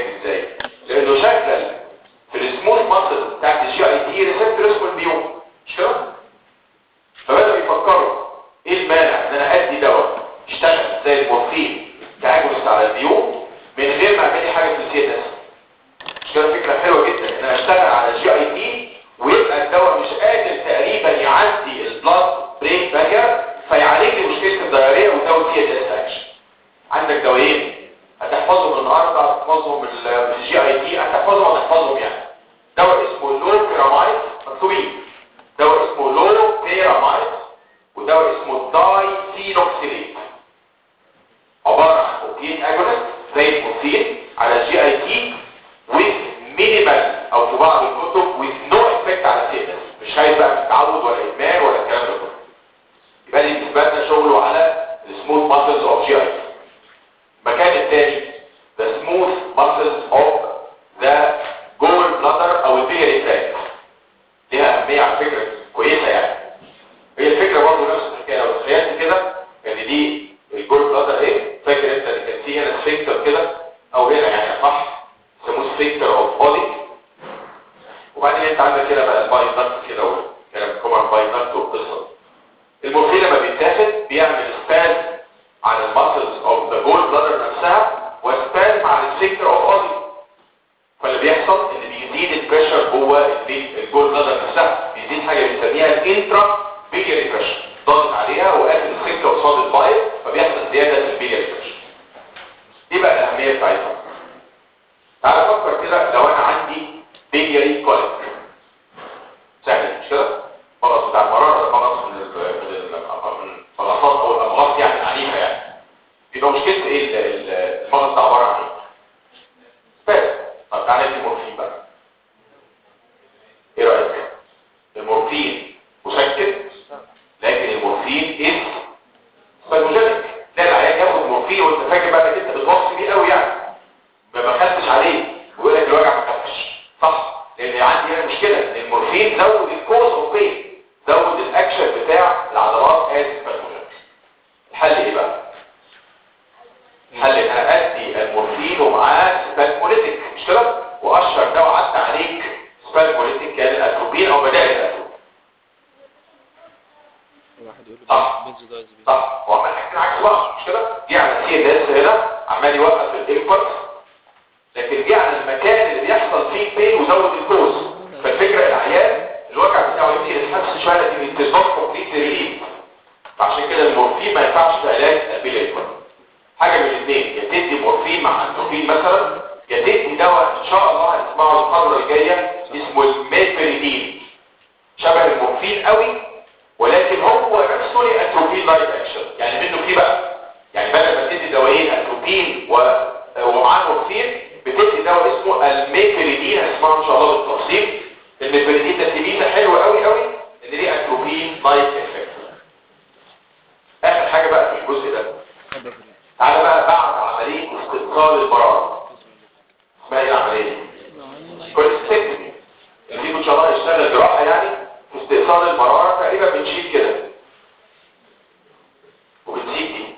دي ازاي لانه شكل في السموث ماسل بتاعت الجي اي تي ريسبتور اسمه البيوم مش كده فبداوا يفكروا ايه المانع ان انا ادي دواء يشتغل زي المورفين كاجونست على البيوم من غير ما اعمل لي حاجه في السي اس مش كده فكره حلوه جدا ان انا اشتغل على الجي اي تي ويبقى الدواء مش قادر تقريبا يعدي البلاد برين بارير فيعالج لي مشكله الدياريه ودواء سي اس اكشن عندك دوايين هتحفظهم النهارده هتحفظهم من الجي اي تي هتحفظهم هتحفظهم يعني دواء اسمه لو بيرامايد مكتوبين دواء اسمه لو بيرامايد ودواء اسمه داي سينوكسيليت عباره عن اوبيين اجونست زي المورفين على الجي اي تي with minimal او في بعض الكتب with no effect على السي مش خايف بقى من تعود ولا ادمان ولا الكلام ده كله يبقى دي بالنسبه لنا شغله على السموث ماسلز اوف جي اي تي المكان الثاني the smooth muscles of the gall bladder او البيلري تراك ليها اهميه على فكره كويسه يعني هي الفكره برضه نفس الحكايه لو تخيلت كده ان دي الجول بلادر ايه فاكر انت اللي كان فيه هنا سفنكتر كده او هنا يعني صح يسموه سفنكتر اوف اودي وبعدين انت عندك كده بقى الباي دكت كده والكلام كومن باي دكت والقصه المورفين لما بيتاخد بيعمل سباز على المسلز اوف ذا جول بلادر نفسها وسباز على السفنكتر اوف اودي فاللي بيحصل ان بيزيد البريشر جوه الجول بلادر نفسها بيزيد حاجه بنسميها الانترا بيلياري بريشر ضغط عليها وقافل السكه قصاد البايب فبيحصل زياده في البيلياري بريشر دي بقى الاهميه بتاعتها تعال فكر كده لو انا عندي بيلياري كوليك سهل مش كده خلاص بتاع المراره خلاص من ال- من ال- من الفلسات او الامراض يعني العنيفه يعني يبقى مشكله ايه ال- ال- المرض ده عباره عن ايه؟ بس طب تعالى في مورفين بقى ايه رايك المورفين مسكن لكن المورفين از سايكوجينيك لا العيان ياخد مورفين وانت فاكر بقى انك انت بتوصي بيه قوي يعني ما بخدتش عليه ويقول لك الوجع ما خفش صح لان عندي هنا مشكله ان المورفين زود الكوز اوف بين زود الاكشن بتاع العضلات از سايكوجينيك الحل ايه بقى الحل ان انا ادي المورفين ومعاه سبالموليتيك مش كده واشهر دواء عدى عليك سبالموليتيك كان الاتروبين او بدائل الاتروبين واحد يقول صح. له بنزودايزابين صح هو عمال حاجتين عكس بعض مش كده دي على سي ان اس هنا عمال يوقف الامبلس لكن دي على المكان اللي بيحصل فيه بين وزود الكوز فالفكره العيان الوجع بتاعه يمكن يتحسن شويه لكن التزام كومبليت ريليف فعشان كده المورفين ما ينفعش في علاج البيليكول حاجه من الاثنين يا تدي مورفين مع انتوفين مثلا يا تدي دواء ان شاء الله هنسمعه المحاضره الجايه اسمه الميبريدين شبه المورفين قوي ولكن هو نفسه ليه اتروبين لايت اكشن يعني منه فيه بقى يعني بدل ما تدي دوايين اتروبين و... ومعاه مورفين بتدي دواء اسمه الميبريدين هنسمعه ان شاء الله بالتفصيل الميبريدين ده فيه ميزه حلوه قوي قوي ان ليه اتروبين لايت افكت اخر حاجه بقى في الجزء ده تعالى بقى بعد عمليه استئصال المراره اسمها ايه العمليه دي؟ كوليستكتومي اللي فيه ان شاء الله يشتغل جراحه يعني في استئصال المراره تقريبا بنشيل كده وبنسيب دي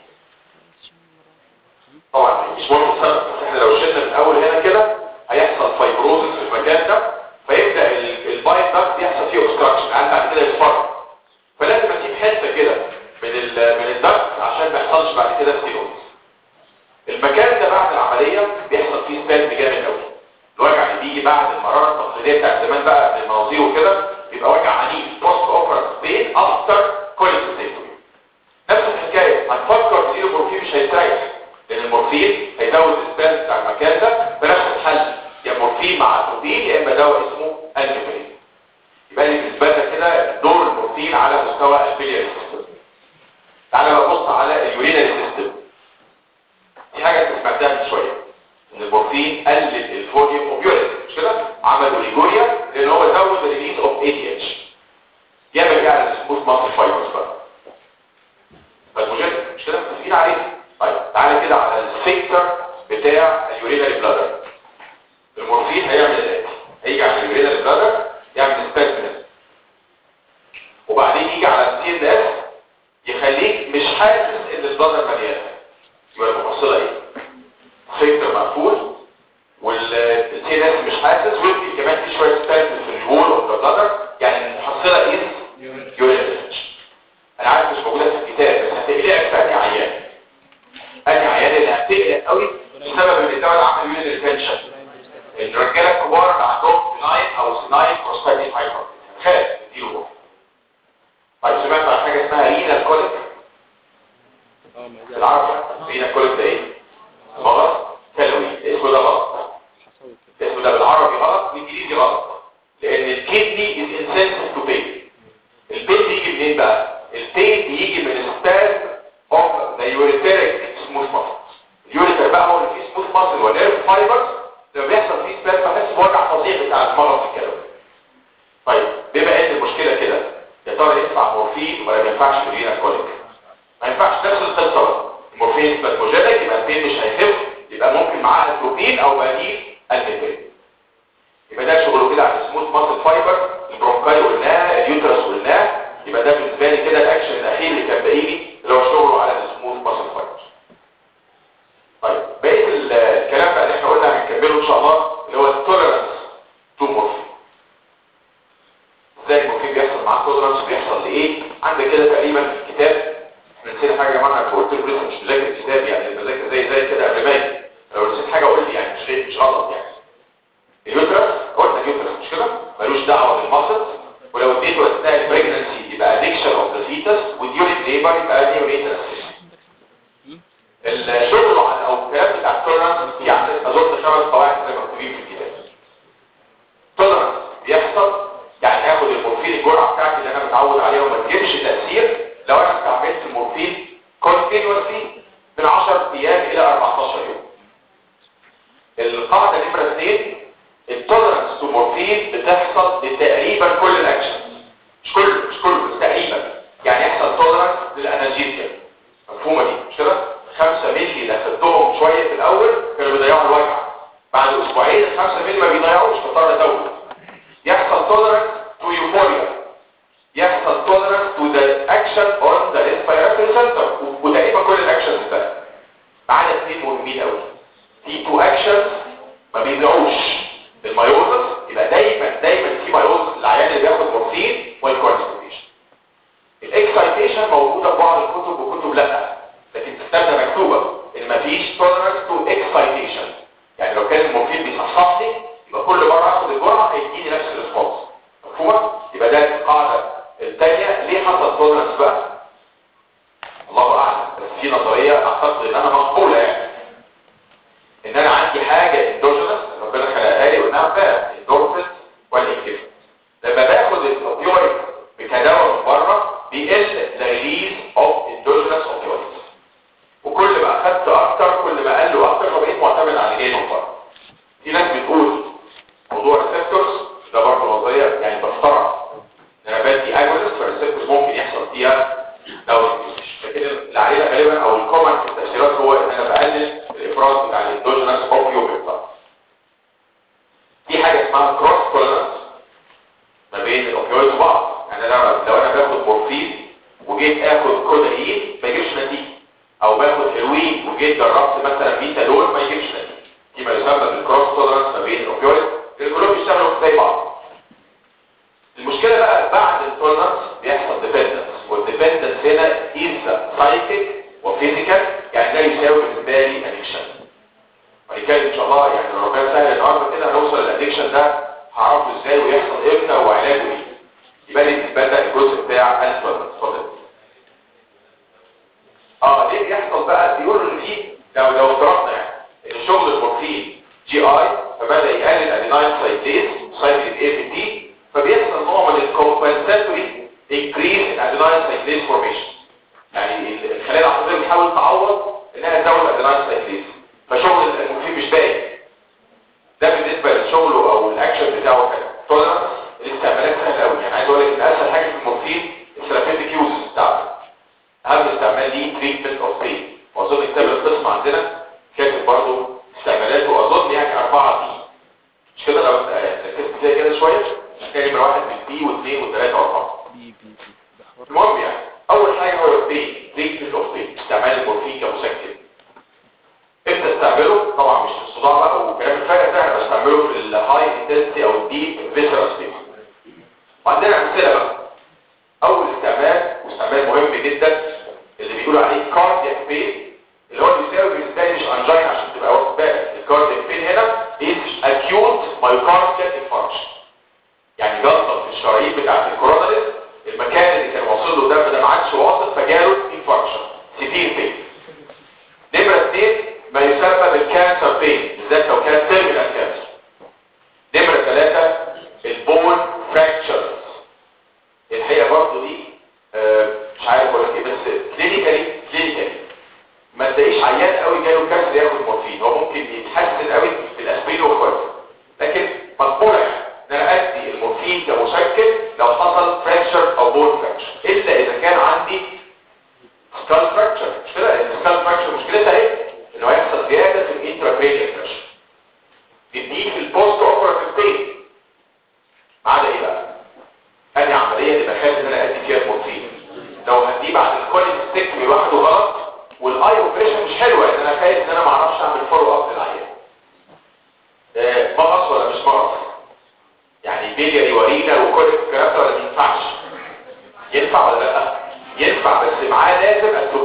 طبعا مش مهم السبب بس احنا لو شلنا من اول هنا كده هيحصل فايبروزس في المكان ده فيبدا ال- البايت داكت يحصل فيه اوبستراكشن يعني بعد كده يصفر فلازم اسيب حته كده من ال من الدكت عشان ما يحصلش بعد كده ستينوز المكان ده بعد العمليه بيحصل فيه سبازم جامد قوي الوجع اللي بيجي بعد المراره التقليديه بتاعت زمان بقى قبل المناظير وكده بيبقى وجع عنيف بوست اوبرا بين افتر كوليستيكتومي نفس الحكايه هتفكر تديله مورفين مش هيستريح لان المورفين هيزود السباز بتاع المكان ده بنفس الحل يا مورفين مع اتروبين يا اما دواء اسمه انتيبرين يبقى لي بالنسبه لنا كده دور المورفين على مستوى البلياري سيستم تعالى بقى بص على اليورينري سيستم دي حاجه انت سمعتها من شويه ان المورفين قلل الفوليوم اوف يورين مش كده عمل اوليجوريا لان هو زود الريليز اوف اي تي اتش يعمل ايه على السموث ماسل فايبرز بقى فالمجرد مش كده متفقين عليه طيب تعالى كده على السيكتر بتاع اليورينري بلادر المورفين هيعمل الاتي هيجي على اليورينري بلادر يعمل سباسم وبعدين يجي على السي ان اس يخليك مش حاسس ان البلادر مليان يبقى المحصله ايه سيكتر مقفول وال عربي غلط وانجليزي غلط لان الكدني از انسنسيف تو بين البين بيجي منين بقى البين بيجي من السباز اوف ذا يوريتريك سموث ماسل اليوريتر بقى هو اللي فيه سموث ماسل ونيرف فايبرز لما بيحصل فيه سباز بحس بوجع فظيع بتاع المرض الكلوي طيب بما ان المشكله كده يا ترى ينفع مورفين ولا ما ينفعش مدينة كوليك ما ينفعش نفس القصه بقى المورفين سبازموجينيك يبقى البين مش هيخف يبقى ممكن معاه اتروبين او بديل الميثين يبقى ده شغله كده على السموث ماسل فايبر البرونكاي قلناها اليوترس قلناها يبقى ده بالنسبه لي كده الاكشن الاخير اللي كان باقي لي اللي هو شغله على السموث ماسل فايبر طيب بقيه الكلام بقى اللي احنا قلنا هنكمله ان شاء الله اللي هو التوليرانس تو مورفين ازاي المورفين بيحصل معاه توليرانس بيحصل لايه عندك كده تقريبا في الكتاب احنا نسينا حاجه يا جماعه انا قلت لكم لسه مش مذاكر الكتاب يعني بذاكر زي زي كده قبل ما أجي. لو نسيت حاجه قول لي يعني مش مش غلط يعني اليوترس قلنا اليوترس مش كده ملوش دعوه بالمصل ولو اديته اثناء البريجنسي يبقى ادكشن اوف ذا فيتس وديوريت ليبر يبقى نيونيتال الشغل عن او الكلام بتاع التولرانس يعني اظن خمس قواعد زي ما مكتوبين في الكتاب تولرانس بيحصل يعني اخد المورفين الجرعه بتاعتي اللي انا متعود عليها وما تجيبش تاثير لو انا استعملت المورفين كونتينوسلي من 10 ايام الى 14 يوم القاعده نمره 2 التولرنس تو مورفين بتحصل لتقريبا كل الاكشن مش كل مش كل بس تقريبا يعني يحصل تولرنس للانالجيزيا مفهومه دي مش كده 5 مللي اللي خدتهم شويه في الاول كانوا بيضيعوا الوجع بعد اسبوعين ال 5 مللي ما بيضيعوش بضطر ازود يحصل تولرنس تو يوفوريا يحصل tolerance to the action on the respiratory center وتقريبا كل الاكشنز ده ما عدا اثنين مهمين قوي في تو اكشنز ما بيضيعوش المايوزس يبقى دايما دايما في مايوزس العيان اللي بياخد مورفين والكونستيبيشن الاكسايتيشن موجوده في بعض الكتب وكتب لا لكن تستخدم مكتوبه ان مفيش tolerance to excitation يعني لو كان المورفين بيصحصحني يبقى كل مره اخد الجرعه هيديني نفس الريسبونس مفهومه يبقى ده القاعده الثانيه ليه حصل تولرنس بقى الله اعلم بس في نظريه اعتقد انها مقبوله يعني ان انا عندي حاجه اندوجينس ربنا خلقها لي وانها فعلا اندورفين والاكتيف لما باخد الاوبيويد كدواء من بره بيقل ذا ريليز اوف اندوجينس اوبيويدز وكل ما اخدت اكتر كل ما قل اكتر فبقيت معتمد على اللي جاي من بره في ناس بتقول موضوع الريسبتورز ده برضه نظريه يعني بفترض ان انا بدي اجونست فالريسبتورز ممكن يحصل فيها داون لكن اللي علينا غالبا او الكومن في التفسيرات هو ان انا بقلل الافراز بتاع الاندوجينس اوبيويد في حاجه اسمها كروس تولرنس ما بين الاوبيويد وبعض يعني انا لو انا باخد مورفين وجيت اخد كودايين ما يجيبش نتيجه او باخد هيروين وجيت جربت مثلا ميثادون ما يجيبش نتيجه دي ما يسمى بالكروس تولرنس ما بين الاوبيويد كلهم بيشتغلوا زي بعض المشكله بقى بعد التولرنس بيحصل ديبندنس والديبندنس هنا از سايكيك وفيزيكال يعني لا يساوي بالنسبه لي ادكشن هنتكلم ان شاء الله يعني لو ربنا سهل النهارده كده هنوصل للادكشن ده هعرفه ازاي ويحصل امتى وعلاجه ايه يبقى لي بدا الجزء بتاع التولرنس اتفضل اه ليه بيحصل بقى بيقولوا ان في لو لو افترضنا يعني ان شغل المورفين جي اي فبدا يقلل اديناين سايتيز سايتيز اي في دي فبيحصل نوع من الكومبنساتوري انكريز ان اديناين سايتيز فورميشن يعني الخلايا العصبيه بتحاول تعوض انها تزود اديناين سايتيز فشغل المورفين مش باين ده بالنسبه لشغله او الاكشن بتاعه كده تولرنس الاستعمالات سهله قوي يعني عايز اقول لك ان اسهل حاجه في المورفين الثيرابيوتيك يوز بتاعته اهم استعمال ليه تريتمنت اوف بين واظن كتاب القسم عندنا كاتب برضه استعمالاته واظن يعني اربعه بي مش كده لو ركزت فيها كده شويه هتلاقي نمره واحد بالبي واثنين وثلاثه واربعه بي بي بي ده حوار المهم يعني اول حاجه هو البين تريتمنت اوف بين استعمال المورفين كمسكن امتى استعمله طبعا مش في الصداع بقى وكلام الفجأة ده انا بستعمله في الهاي انتنسيتي او الديب فيسرال ستيت وعندنا امثله بقى اول استعمال واستعمال مهم جدا اللي بيقولوا عليه كاردياك بين اللي هو بيساوي بالنسبه لي مش انجين عشان تبقى واخد بالك الكاردياك بين هنا is acute myocardial infarction يعني جلطه في الشرايين بتاعت الكوروناريس المكان اللي كان واصل له دم ده ما عادش واصل فجاله انفاركشن سيفير بين نمره اثنين ما يسمى بالكانسر بين بالذات لو كان تيرمينال كانسر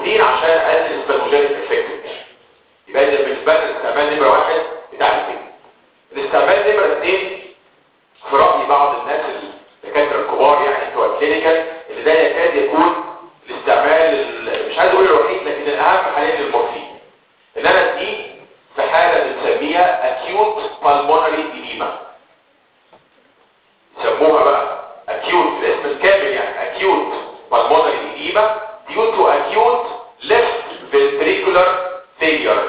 المورفين عشان اقلل السبازموجينيك افكت يبقى ده بالنسبه لنا الاستعمال نمره واحد بتاع الفكر الاستعمال نمره اثنين في راي بعض الناس الدكاتره الكبار يعني بتوع الكلينيكال اللي ده يكاد يكون الاستعمال ال- مش عايز اقول الوحيد لكن الاهم حاليا للمورفين ان انا اديه في حاله بنسميها acute pulmonary edema يسموها بقى acute الاسم الكامل يعني acute pulmonary edema due to acute left ventricular failure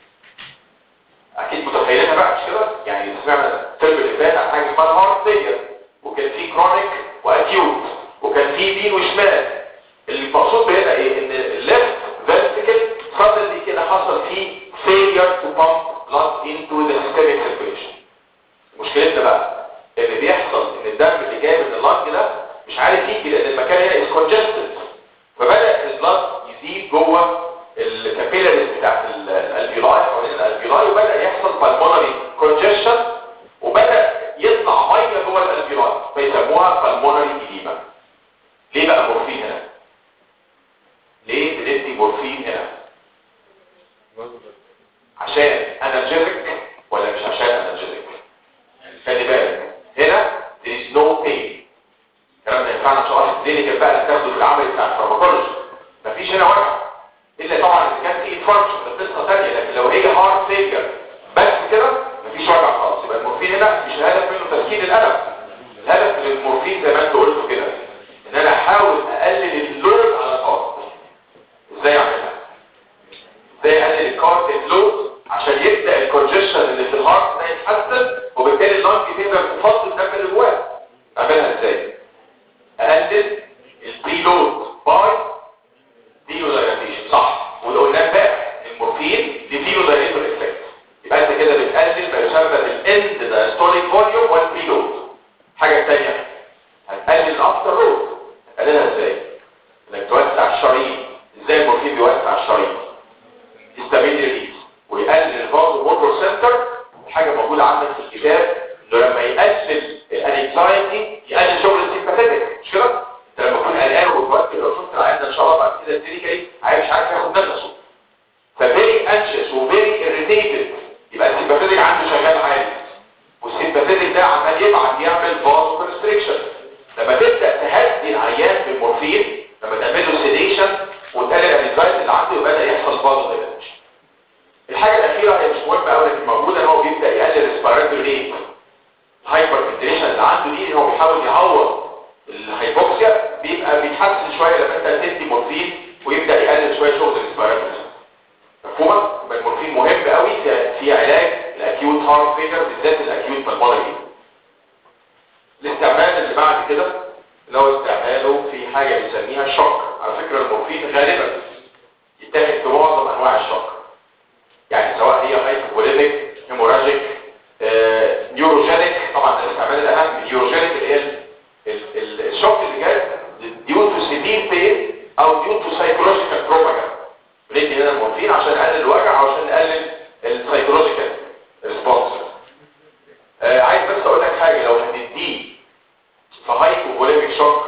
اكيد متخيلينها بقى مش كده يعني سمعنا الترم اللي فات عن حاجه اسمها هارت فيلير وكان في كرونيك واكيوت وكان في يمين وشمال اللي المقصود بهنا ايه ان الليفت فيرتيكال suddenly كده حصل فيه failure to pump blood into the systemic circulation مشكلتنا بقى ان بيحصل ان الدم اللي جاي من اللنج ده مش عارف يجي لان المكان هنا is congested فبدا البلد يزيد جوه الكابيلاريز بتاعت ال- الالفيولاي حوالين الالفيولاي وبدا يحصل pulmonary congestion وبدا يطلع ميه جوه الالفيولاي فيسموها pulmonary edema ليه بقى مورفين هنا ليه بندي مورفين هنا عشان انرجيتك ولا مش عشان انرجيتك خلي بالك هنا there is no pain الكلام ده ينفعنا ان شاء الله الكلينيكال بقى اللي تاخده في العمل بتاع الفارماكولوجي مفيش هنا وجع الا طبعا اذا كان في انفاركشن ده قصه ثانيه لكن لو هي هارت فيلير بس كده مفيش وجع خالص يبقى المورفين هنا مش الهدف منه تسكين الالم الهدف من المورفين زي ما انت قلت كده ان انا احاول اقلل اللود على الهارت ازاي اعملها ازاي اقلل الكاردياك لود عشان يبدا الكونجكشن اللي في الهارت ده يتحسن وبالتالي اللنج تقدر تفضي الدم اللي جواه اعملها ازاي اقلل البري لود باي ديلو دايلاتيشن صح ولو قلنا امبارح المورفين ديلو دايلاتور افكت يبقى انت كده بتقلل ما يسمى بالاند دايستوليك فوليوم والبري لود حاجه ثانيه هتقلل الافتر لود هتقللها ازاي انك توسع الشرايين ازاي المورفين بيوسع الشرايين يستميل ريليز ويقلل الفازو موتور سنتر حاجه موجوده عندك في الكتاب انه لما يقلل الانكزايتي يقلل شغل السيمباثيك مش كده انت لما تكون قلقان ومتوتر لو شفت العيان ده ان شاء الله بعد كده كلينيكالي عايز مش عارف ياخد نفسه ففيري انشس وفيري irritated يبقى السيمباثيك عنده شغال عالي والسيمباثيك ده عمال يبعت يعمل فازو كونستريكشن لما تبدا تهدي العيان بالمورفين لما تعمل له سيديشن وتقلل الانكزايتي اللي عنده يبدا يحصل فازو دايلاتيشن الحاجه الاخيره هي مش مهمه قوي لكن موجوده ان هو بيبدا يقلل الريسبيراتوري ريت الهايبر فنتريشن اللي عنده دي ان هو بيحاول يعوض الهايبوكسيا بيبقى بيتحسن شويه لما انت تدي مورفين ويبدا يقلل شويه شغل الريسبيراتوري مفهومه يبقى المورفين مهم قوي في في علاج الاكيوت هارت فيلر بالذات الاكيوت بالمونري الاستعمال اللي بعد كده اللي هو استعماله في حاجه بنسميها الشوك على فكره المورفين غالبا يتاخد في معظم انواع الشوك يعني سواء هي هايبوبوليميك هيموراجيك آه، نيوروجينيك طبعا الاستعمال الاهم نيوروجينيك اللي هي ال- ال- ال- الشوك اللي جاي ديو تو سيفير بين او ديو تو سايكولوجيكال تروما بندي هنا المورفين عشان نقلل الوجع او عشان نقلل السايكولوجيكال ريسبونس آه عايز بس اقول لك حاجه لو هتديه في هايبوبوليميك شوك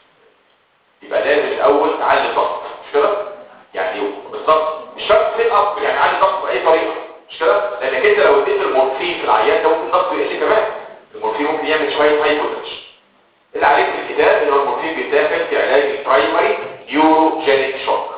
يبقى لازم الاول تعلي الضغط مش كده يعني بالظبط مش شرط فين اب يعني عالي الضغط باي طريقه مش كده لانك انت لو اديت المورفين في العيان ده ممكن ضغطه يقل كمان المورفين ممكن يعمل شويه هايبوتنشن اللي عليك في الكتاب ان هو المورفين بيتاخد في علاج البرايمري نيوروجينيك شوك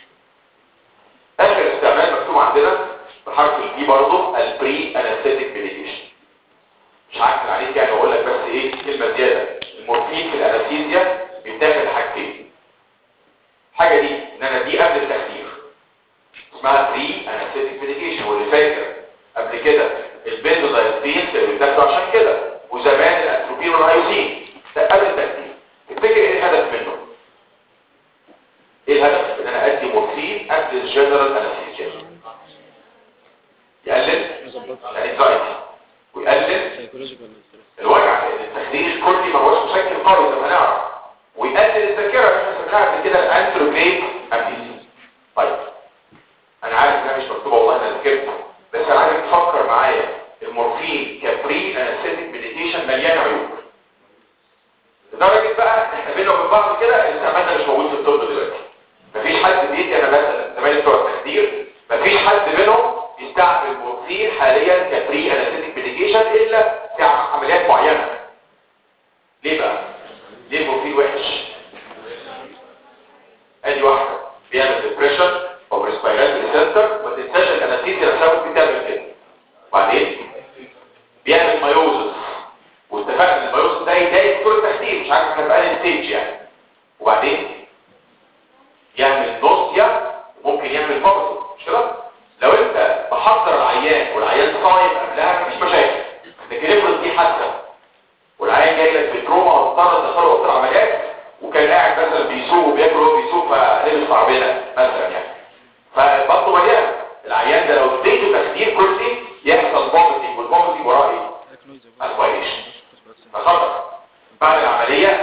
اخر استعمال مكتوب عندنا بحرف البي برضه البري انستيك ميديكيشن مش عارف عليك يعني اقول لك بس ايه كلمه زياده المورفين في الانستيزيا بيتاخد حاجتين حاجه دي ان انا دي قبل التخدير اسمها بري انستيك ميديكيشن واللي فاكر قبل كده البنزودايزبين كانوا بيتاخدوا عشان كده وزمان الاتروبين والهيوزين ده قبل التخدير تفتكر ايه الهدف منه ايه الهدف ان انا ادي مورفين قبل الجنرال انستيزيا يقلل الانزايتي ويقلل سايكولوجيكال الوجع لان التخدير الكلي ما هوش مسكن قوي زي ما نعرف ويقلل الذاكره احنا سمعناها قبل كده الانتروجريد امنيزيا طيب انا عارف انها مش مكتوبه والله انا ذاكرتها بس انا عايزك تفكر معايا المورفين كبري انستيك ميديتيشن مليان عيوب لدرجه بقى احنا بينا وبين بعض كده الاستعمال ده مش موجود في الطب دلوقتي مفيش حد بيدي انا بس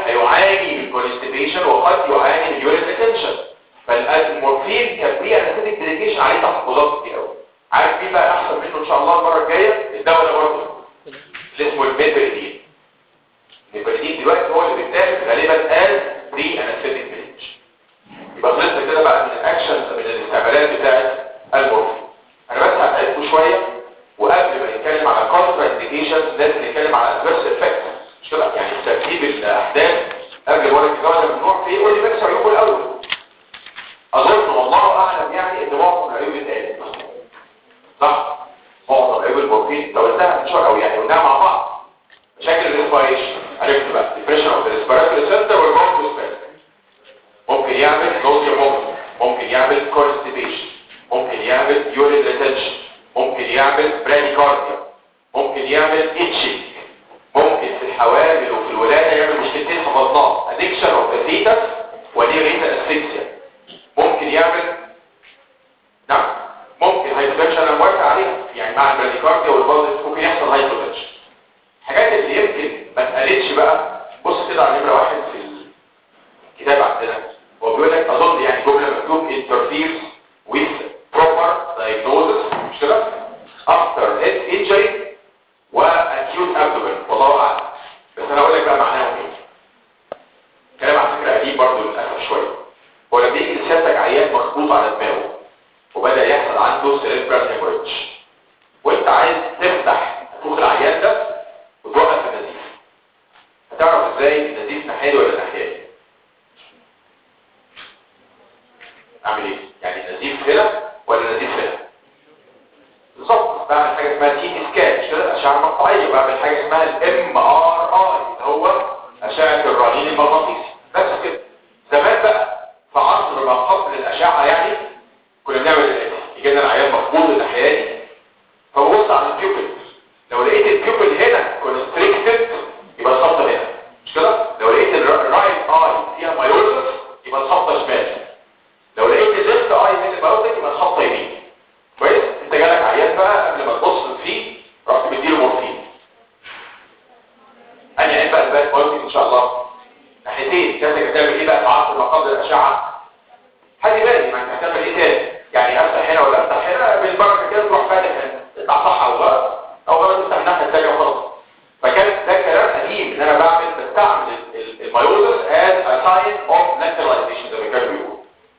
هيعاني من كونستيبيشن وقد يعاني من يورين ريتنشن فالمورفين كبري انستيك ديليكيشن عليه تحفظات كتير قوي عارف مين بقى احسن منه ان شاء الله المره الجايه الدواء ده برضه اللي اسمه الميبريدين الميبريدين دلوقتي هو اللي بيتاخد غالبا از بري انستيك ديليكيشن يبقى خلصنا كده بقى من الاكشنز من الاستعمالات بتاعت المورفين انا بس هساعدكم شويه وقبل ما نتكلم على كونترا انديكيشنز لازم نتكلم على ادفيرس افكت مش كده يعني ترتيب الاحداث قبل ما الدواء ده ممنوع فيه يقول لي بس عيوبه الاول اظن والله اعلم يعني ان معظم العيوب اتقالت صح معظم عيوب المورفين لو قلتها من شويه او يعني قلناها مع بعض مشاكل الريسبيريشن عرفت بقى ديبريشن اوف ذا ريسبيراتوري سنتر والبونكس ممكن يعمل نوزيا ممكن ممكن يعمل كونستيبيشن ممكن يعمل يورين ريتنشن ممكن يعمل براديكارديا ممكن يعمل اتشنج ممكن في الحوامل وفي الولاده يعمل مشكلتين حفظناهم ادكشن اوف ذا فيتس ودي ريتا اسفكسيا ممكن يعمل نعم ممكن هايبوتنشن انا موافق عليها يعني مع البراديكارديا والبلد ممكن يحصل هايبوتنشن الحاجات اللي يمكن ما اتقالتش بقى بص كده على نمره واحد في الكتاب عندنا هو بيقول لك اظن يعني جمله مكتوب interferes with proper diagnosis مش كده after head injury و acute abdomen والله اعلم بس انا اقول لك بقى معناهم ايه كلام على فكره قديم برضه للاسف شويه هو لما يجي لسيادتك عيان مخبوط على دماغه وبدا يحصل عنده cerebral hemorrhage وانت عايز تفتح فوق العيان ده وتوقف النزيف هتعرف ازاي النزيف ناحيه ولا ناحيه اعمل ايه يعني النزيف هنا ولا النزيف هنا بالظبط بعمل حاجه اسمها تي تي سكان مش كده اشعه مقطعيه بعمل حاجه اسمها الام ار اي اللي هو اشعه الرنين المغناطيسي بس كده زمان بقى في عصر ما قبل الاشعه يعني كنا بنعمل الاتي يجي لنا العيان مفقود الناحيه دي فببص على البيوبل لو لقيت البيوبل هنا كونستريكتد يبقى الخط هنا مش كده لو لقيت الرايت اي فيها مايوزس يبقى الخط شمال لو لقيت الليفت اي هنا باوتك يبقى الخط يمين كويس انت جالك عيان بقى قبل ما تبص فيه رحت مديله مورفين انهي عين بقى الباقي قلت ان شاء الله ناحيتين كانت هتعمل ايه بقى في عصر ما قبل الاشعه حد بالي ما انت هتعمل ايه تاني يعني افتح هنا ولا افتح هنا بالبركه كده تروح فاتح هنا تطلع صح او غلط او غلط تفتح الناحيه الثانيه وخلاص فكان ده كلام قديم ان انا بعمل بستعمل المايوزس as a sign of lateralization زي ما كانوا بيقولوا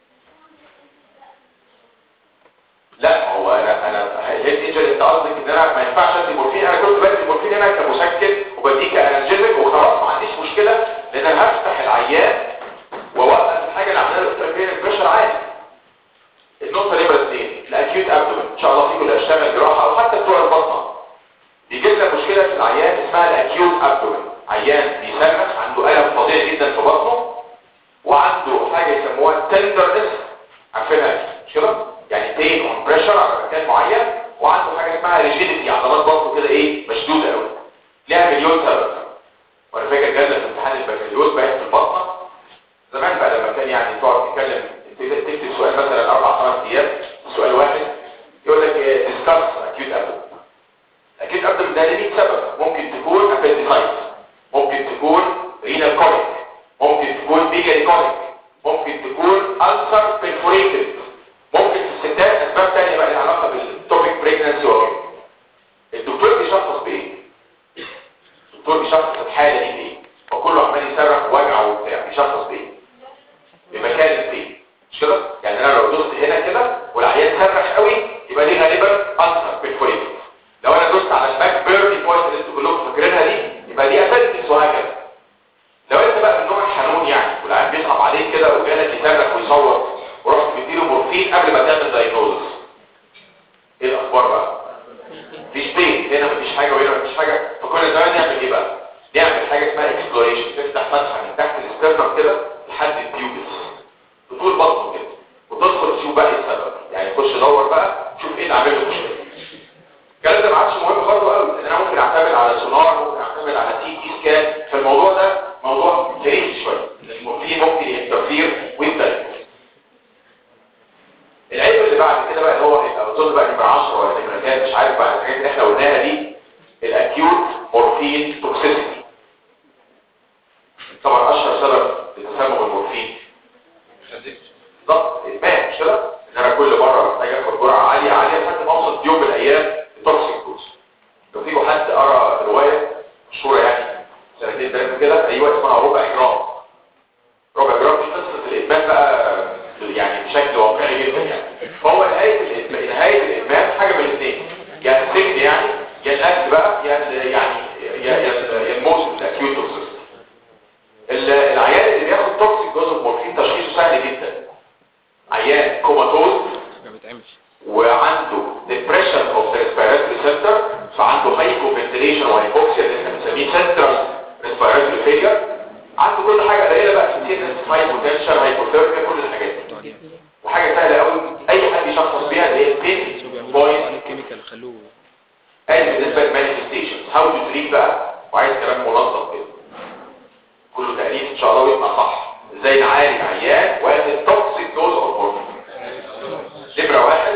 لا هو انا انا هيد انجري انت قصدك ان انا ما ينفعش ادي مورفين انا كنت بدي مورفين هنا كمسكن وبديك انالجيزك وخلاص ما عنديش مشكله لان انا هفتح العيان واوقف الحاجه اللي عملها له البريشر عالي النقطه نمره اثنين الاكيوت ابدومن ان شاء الله فيكم اللي هيشتغل جراحه او حتى بتوع البطنه بيجي لنا مشكله في العيان اسمها الاكيوت ابدومن عيان بيسمخ عنده الم فظيع جدا في بطنه وعنده حاجه يسموها تندرنس عارفينها مش كده يعني بين اون بريشر على مكان معين وعنده حاجه اسمها ريجيديتي عضلات بطنه كده ايه مشدوده قوي ليها مليون سبب وانا فاكر جالنا في امتحان البكالوريوس بقى في البطنه زمان بقى لما كان يعني تقعد تتكلم تكتب سؤال مثلا اربع خمس ايام سؤال واحد يقول لك ديسكاس اكيوت ابدومن اكيد ابدومن ده ليه سبب ممكن تكون ابنديسايتس ممكن تكون رينال كوليك ممكن تكون بيجري كوليك ممكن تكون ألسر بيرفوريتد ممكن في الستات اسباب تانية بقى لها علاقه بالتوبيك بريجنسي وغيره الدكتور بيشخص بايه الدكتور بيشخص الحاله دي بايه وكله عمال يصرخ ووجع وبتاع بيشخص بايه بمكان البين مش كده يعني انا لو دوست هنا كده والعيان صرخ قوي يبقى دي غالبا ألسر بيرفوريتد لو انا دوست على الباك بيرني بوينت اللي انتوا كلكم فاكرينها دي يبقى دي ابندكس وهكذا لو انت بقى من نوع الحنون يعني والعيان بيصعب عليك كده وجالك يصرخ ويصوت ورحت مديله مورفين قبل ما تعمل دايجنوزس ايه الاخبار بقى مفيش بين هنا مفيش حاجه وهنا مفيش حاجه فكنا زمان نعمل ايه بقى نعمل حاجه اسمها اكسبلوريشن تفتح فتحه من تحت الاسترنم كده لحد البيوبس بطول بطنه كده وتدخل تشوف بقى ايه السبب يعني تخش دور بقى تشوف ايه اللي عامل له مشكله الكلام ده ما عادش مهم برضه قوي لان انا ممكن اعتمد على سونار ممكن اعتمد على تي تي سكان فالموضوع ده موضوع جريء شويه المورفين ممكن ينترفير ويبدا العيب اللي بعد كده بقى اللي هو هيبقى اظن بقى نمره 10 ولا نمره كام مش عارف بقى الحاجات اللي احنا قلناها دي الاكيوت مورفين توكسيسيتي طبعا اشهر ايوه اسمها ربع جرام ربع جرام دي قصه الادمان بقى يعني بشكل واقعي جدا يعني فهو نهايه الادمان نهايه الادمان حاجه من الاثنين يا السجن يعني يا الاكل بقى يا ال- يعني يا يا ال- يا الموت الاكيوت توكسيس العيان اللي بياخد توكسيك دوز اوف مورفين تشخيصه سهل جدا عيان كوماتوز ما بتعملش وعنده depression of the respiratory center فعنده hypoventilation وهيبوكسيا اللي احنا بنسميه central respiratory failure عنده كل حاجه قليله بقى sinus hypotension hypothermia كل الحاجات دي وحاجه سهله قوي اي حد يشخص بيها اللي هي شو البين بيعملوا بوينت على الكيميكال خلوه ادي بالنسبه للمانيفستيشنز هاو تو تريت بقى وعايز كلام منظم كده كله تقريب ان شاء الله ويبقى صح ازاي نعالج عيان واخد توكسيك دوز اوف مورفين نمره واحد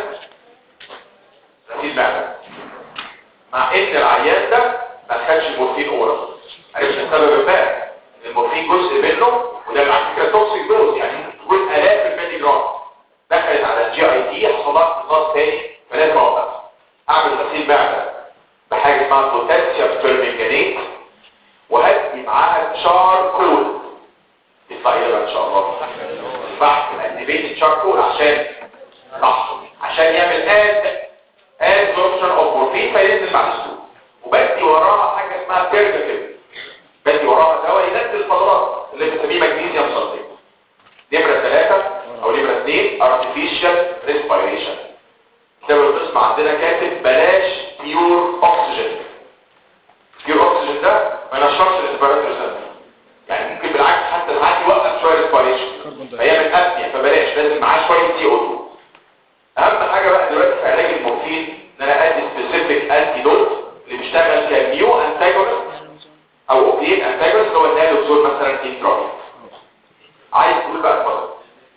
غسيل معده مع ان العيان ده ما خدش مورفين اورال عرفت السبب بقى ان المورفين جزء منه وده على فكره توكسيك دوز يعني تقول الاف الملي جرام دخلت على الجي اي تي حصل لها امتصاص تاني فلازم اوقف اعمل غسيل معده بحاجه اسمها بوتاسيوم بيرمنجانيت وهدي معاها تشاركول يطلع ايه بقى ان شاء الله بحث اكتيفيت تشاركول عشان صح عشان يعمل اد ادزوربشن اوف مورفين فينزل بعد السوق وبدي وراها حاجه اسمها بيرجاتيف بدي وراها دواء ينزل الفضلات اللي بنسميه مغنيسيوم صلبيت نمره ثلاثة او نمره اثنين ارتفيشال ريسبيريشن كتاب القسم عندنا كاتب بلاش بيور اوكسجين بيور اوكسجين ده ما ينشرش الريسبيراتوري سنتر يعني ممكن بالعكس حتى ساعات يوقف شويه ريسبيريشن كربون فهي من ابنية فبلاش لازم معاه شويه سي او 2 اهم حاجه بقى دلوقتي في علاج المورفين ان انا ادي سبيسيفيك انتي دوت اللي بيشتغل كميو انتاجونست او اوبيين انتاجونست اللي هو النالوكسون مثلا انترا عايز تقول بقى اتفضل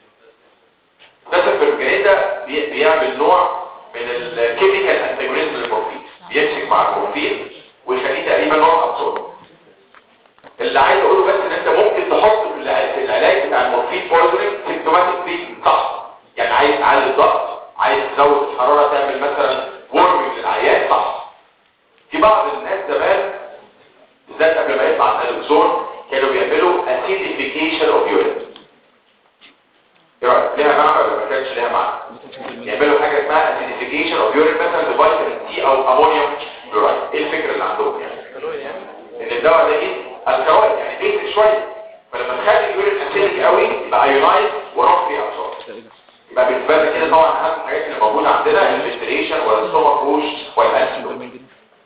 مثلا في ده بي- بيعمل نوع من الكيميكال انتاجونيزم للمورفين بيمسك مع المورفين ويخليه تقريبا نوع ابسورب اللي عايز اقوله بس ان انت ممكن تحط في الع- في العلاج بتاع المورفين بويزنينج سيمتوماتيك تريتمنت صح يعني عايز تعلي الضغط عايز تزود الحراره تعمل مثلا وورمنج للعيان صح في بعض الناس زمان بالذات قبل ما يطلع النالوكسون كانوا بيعملوا acidification of urine ايه رايك ليها معنى ولا ما كانش ليها معنى يعملوا حاجه اسمها acidification of urine مثلا بفيتامين سي او امونيوم كلورايد ايه الفكره اللي عندهم يعني ان الدواء ده ايه الكالويد يعني بيسك شويه فلما تخلي اليورين اسيدك قوي يبقى ايونايز ونوت فري ابسورب يبقى بالنسبه لنا كده طبعا اهم الحاجات اللي موجوده عندنا الفنتريشن والستومك روش والاسيدوم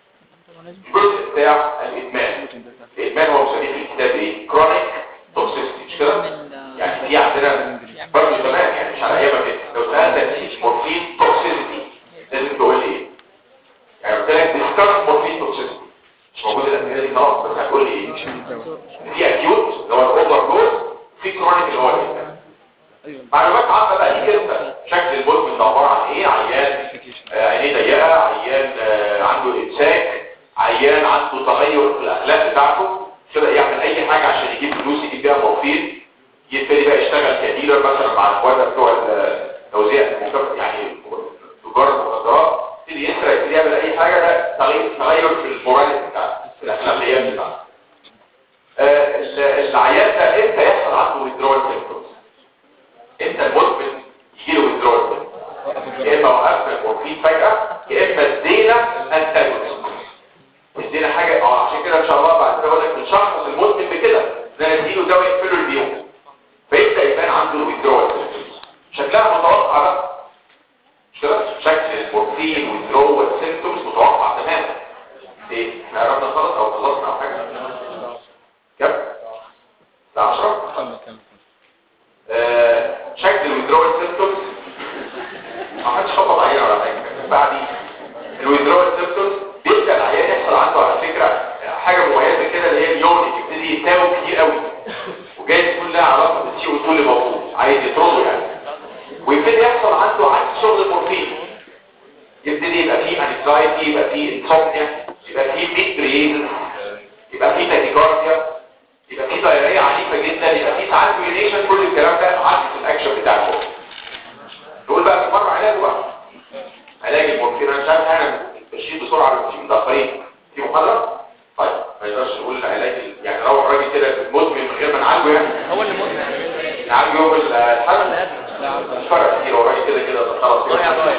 الجزء بتاع الادمان الادمان هو مسميه في الكتاب ايه كرونيك توكسيستي مش كده يعني في عندنا برضه زمان يعني مش على ايام كده لو سالتك مورفين توكسيستي لازم تقول لي ايه يعني قلت لك ديسكاس مورفين توكسيستي مش موجود الاسئله دي خلاص بس هتقول لي ايه في اكيوت اللي هو الاوفر دوز في كرونيك اللي هو الادمان ايوه معلومات عامه بقى دي كده شكل المدمن ده عباره عن ايه عيان آه، عينيه ضيقه عيان آه، عنده امساك عيان عنده تغير في الاخلاق بتاعته كده يعمل اي حاجه عشان يجيب فلوس يجيب بيها مورفين يبتدي بقى يشتغل كديلر مثلا مع اخواته بتوع التوزيع المكافئ يعني تجار المخدرات يبتدي يسرق يبتدي يعمل اي حاجه ده تغير تغير في الموراليتي بتاعته في الاخلاقيات بتاعته آه، ال- العيان ده امتى يحصل عنده withdrawal symptoms امتى المدمن يجي له withdrawal symptoms يا اما وقفنا المورفين فجأة يا اما ادينا انتاجونست ادينا حاجة اه عشان كده ان شاء الله بعد كده اقول لك بنشخص المدمن بكده ان انا اديله دواء يقفله البيوم فيبدا يبان عنده withdrawal symptoms شكلها متوقع بقى مش كده شكل المورفين withdrawal symptoms متوقع تماما ايه احنا قربنا خلاص او خلصنا او حاجة كم؟ لا 10 كمل كمل آه، شكل الويدرول سيمبتومز ما حدش خبط علينا ولا حاجه بعد الويدرول سيمبتومز بيبدا العيان يحصل عنده على فكره حاجه مميزه كده اللي هي اليوم يبتدي يتاوب كتير قوي وجاي تكون لها علاقه بالسي او 2 اللي موجود عايز يطرده يعني ويبتدي يحصل عنده عكس شغل المورفين يبتدي يبقى فيه انكزايتي يبقى فيه انسومنيا يبقى فيه بيت بريز يبقى فيه تاكيكارديا يبقى في ضيارية عنيفة جدا يبقى في ساعات يورينيشن كل الكلام ده عكس الاكشن بتاع المورفين نقول بقى في مرة علاج بقى علاج المورفين انا مش عارف انا بشيل بسرعة ولا بشيل متأخرين في محاضرة طيب ما يقدرش نقول العلاج ال- يعني لو الراجل كده نعالج يوم الحد لا عارف مش فرق كتير وراي كده كده خلاص ضايع ضايع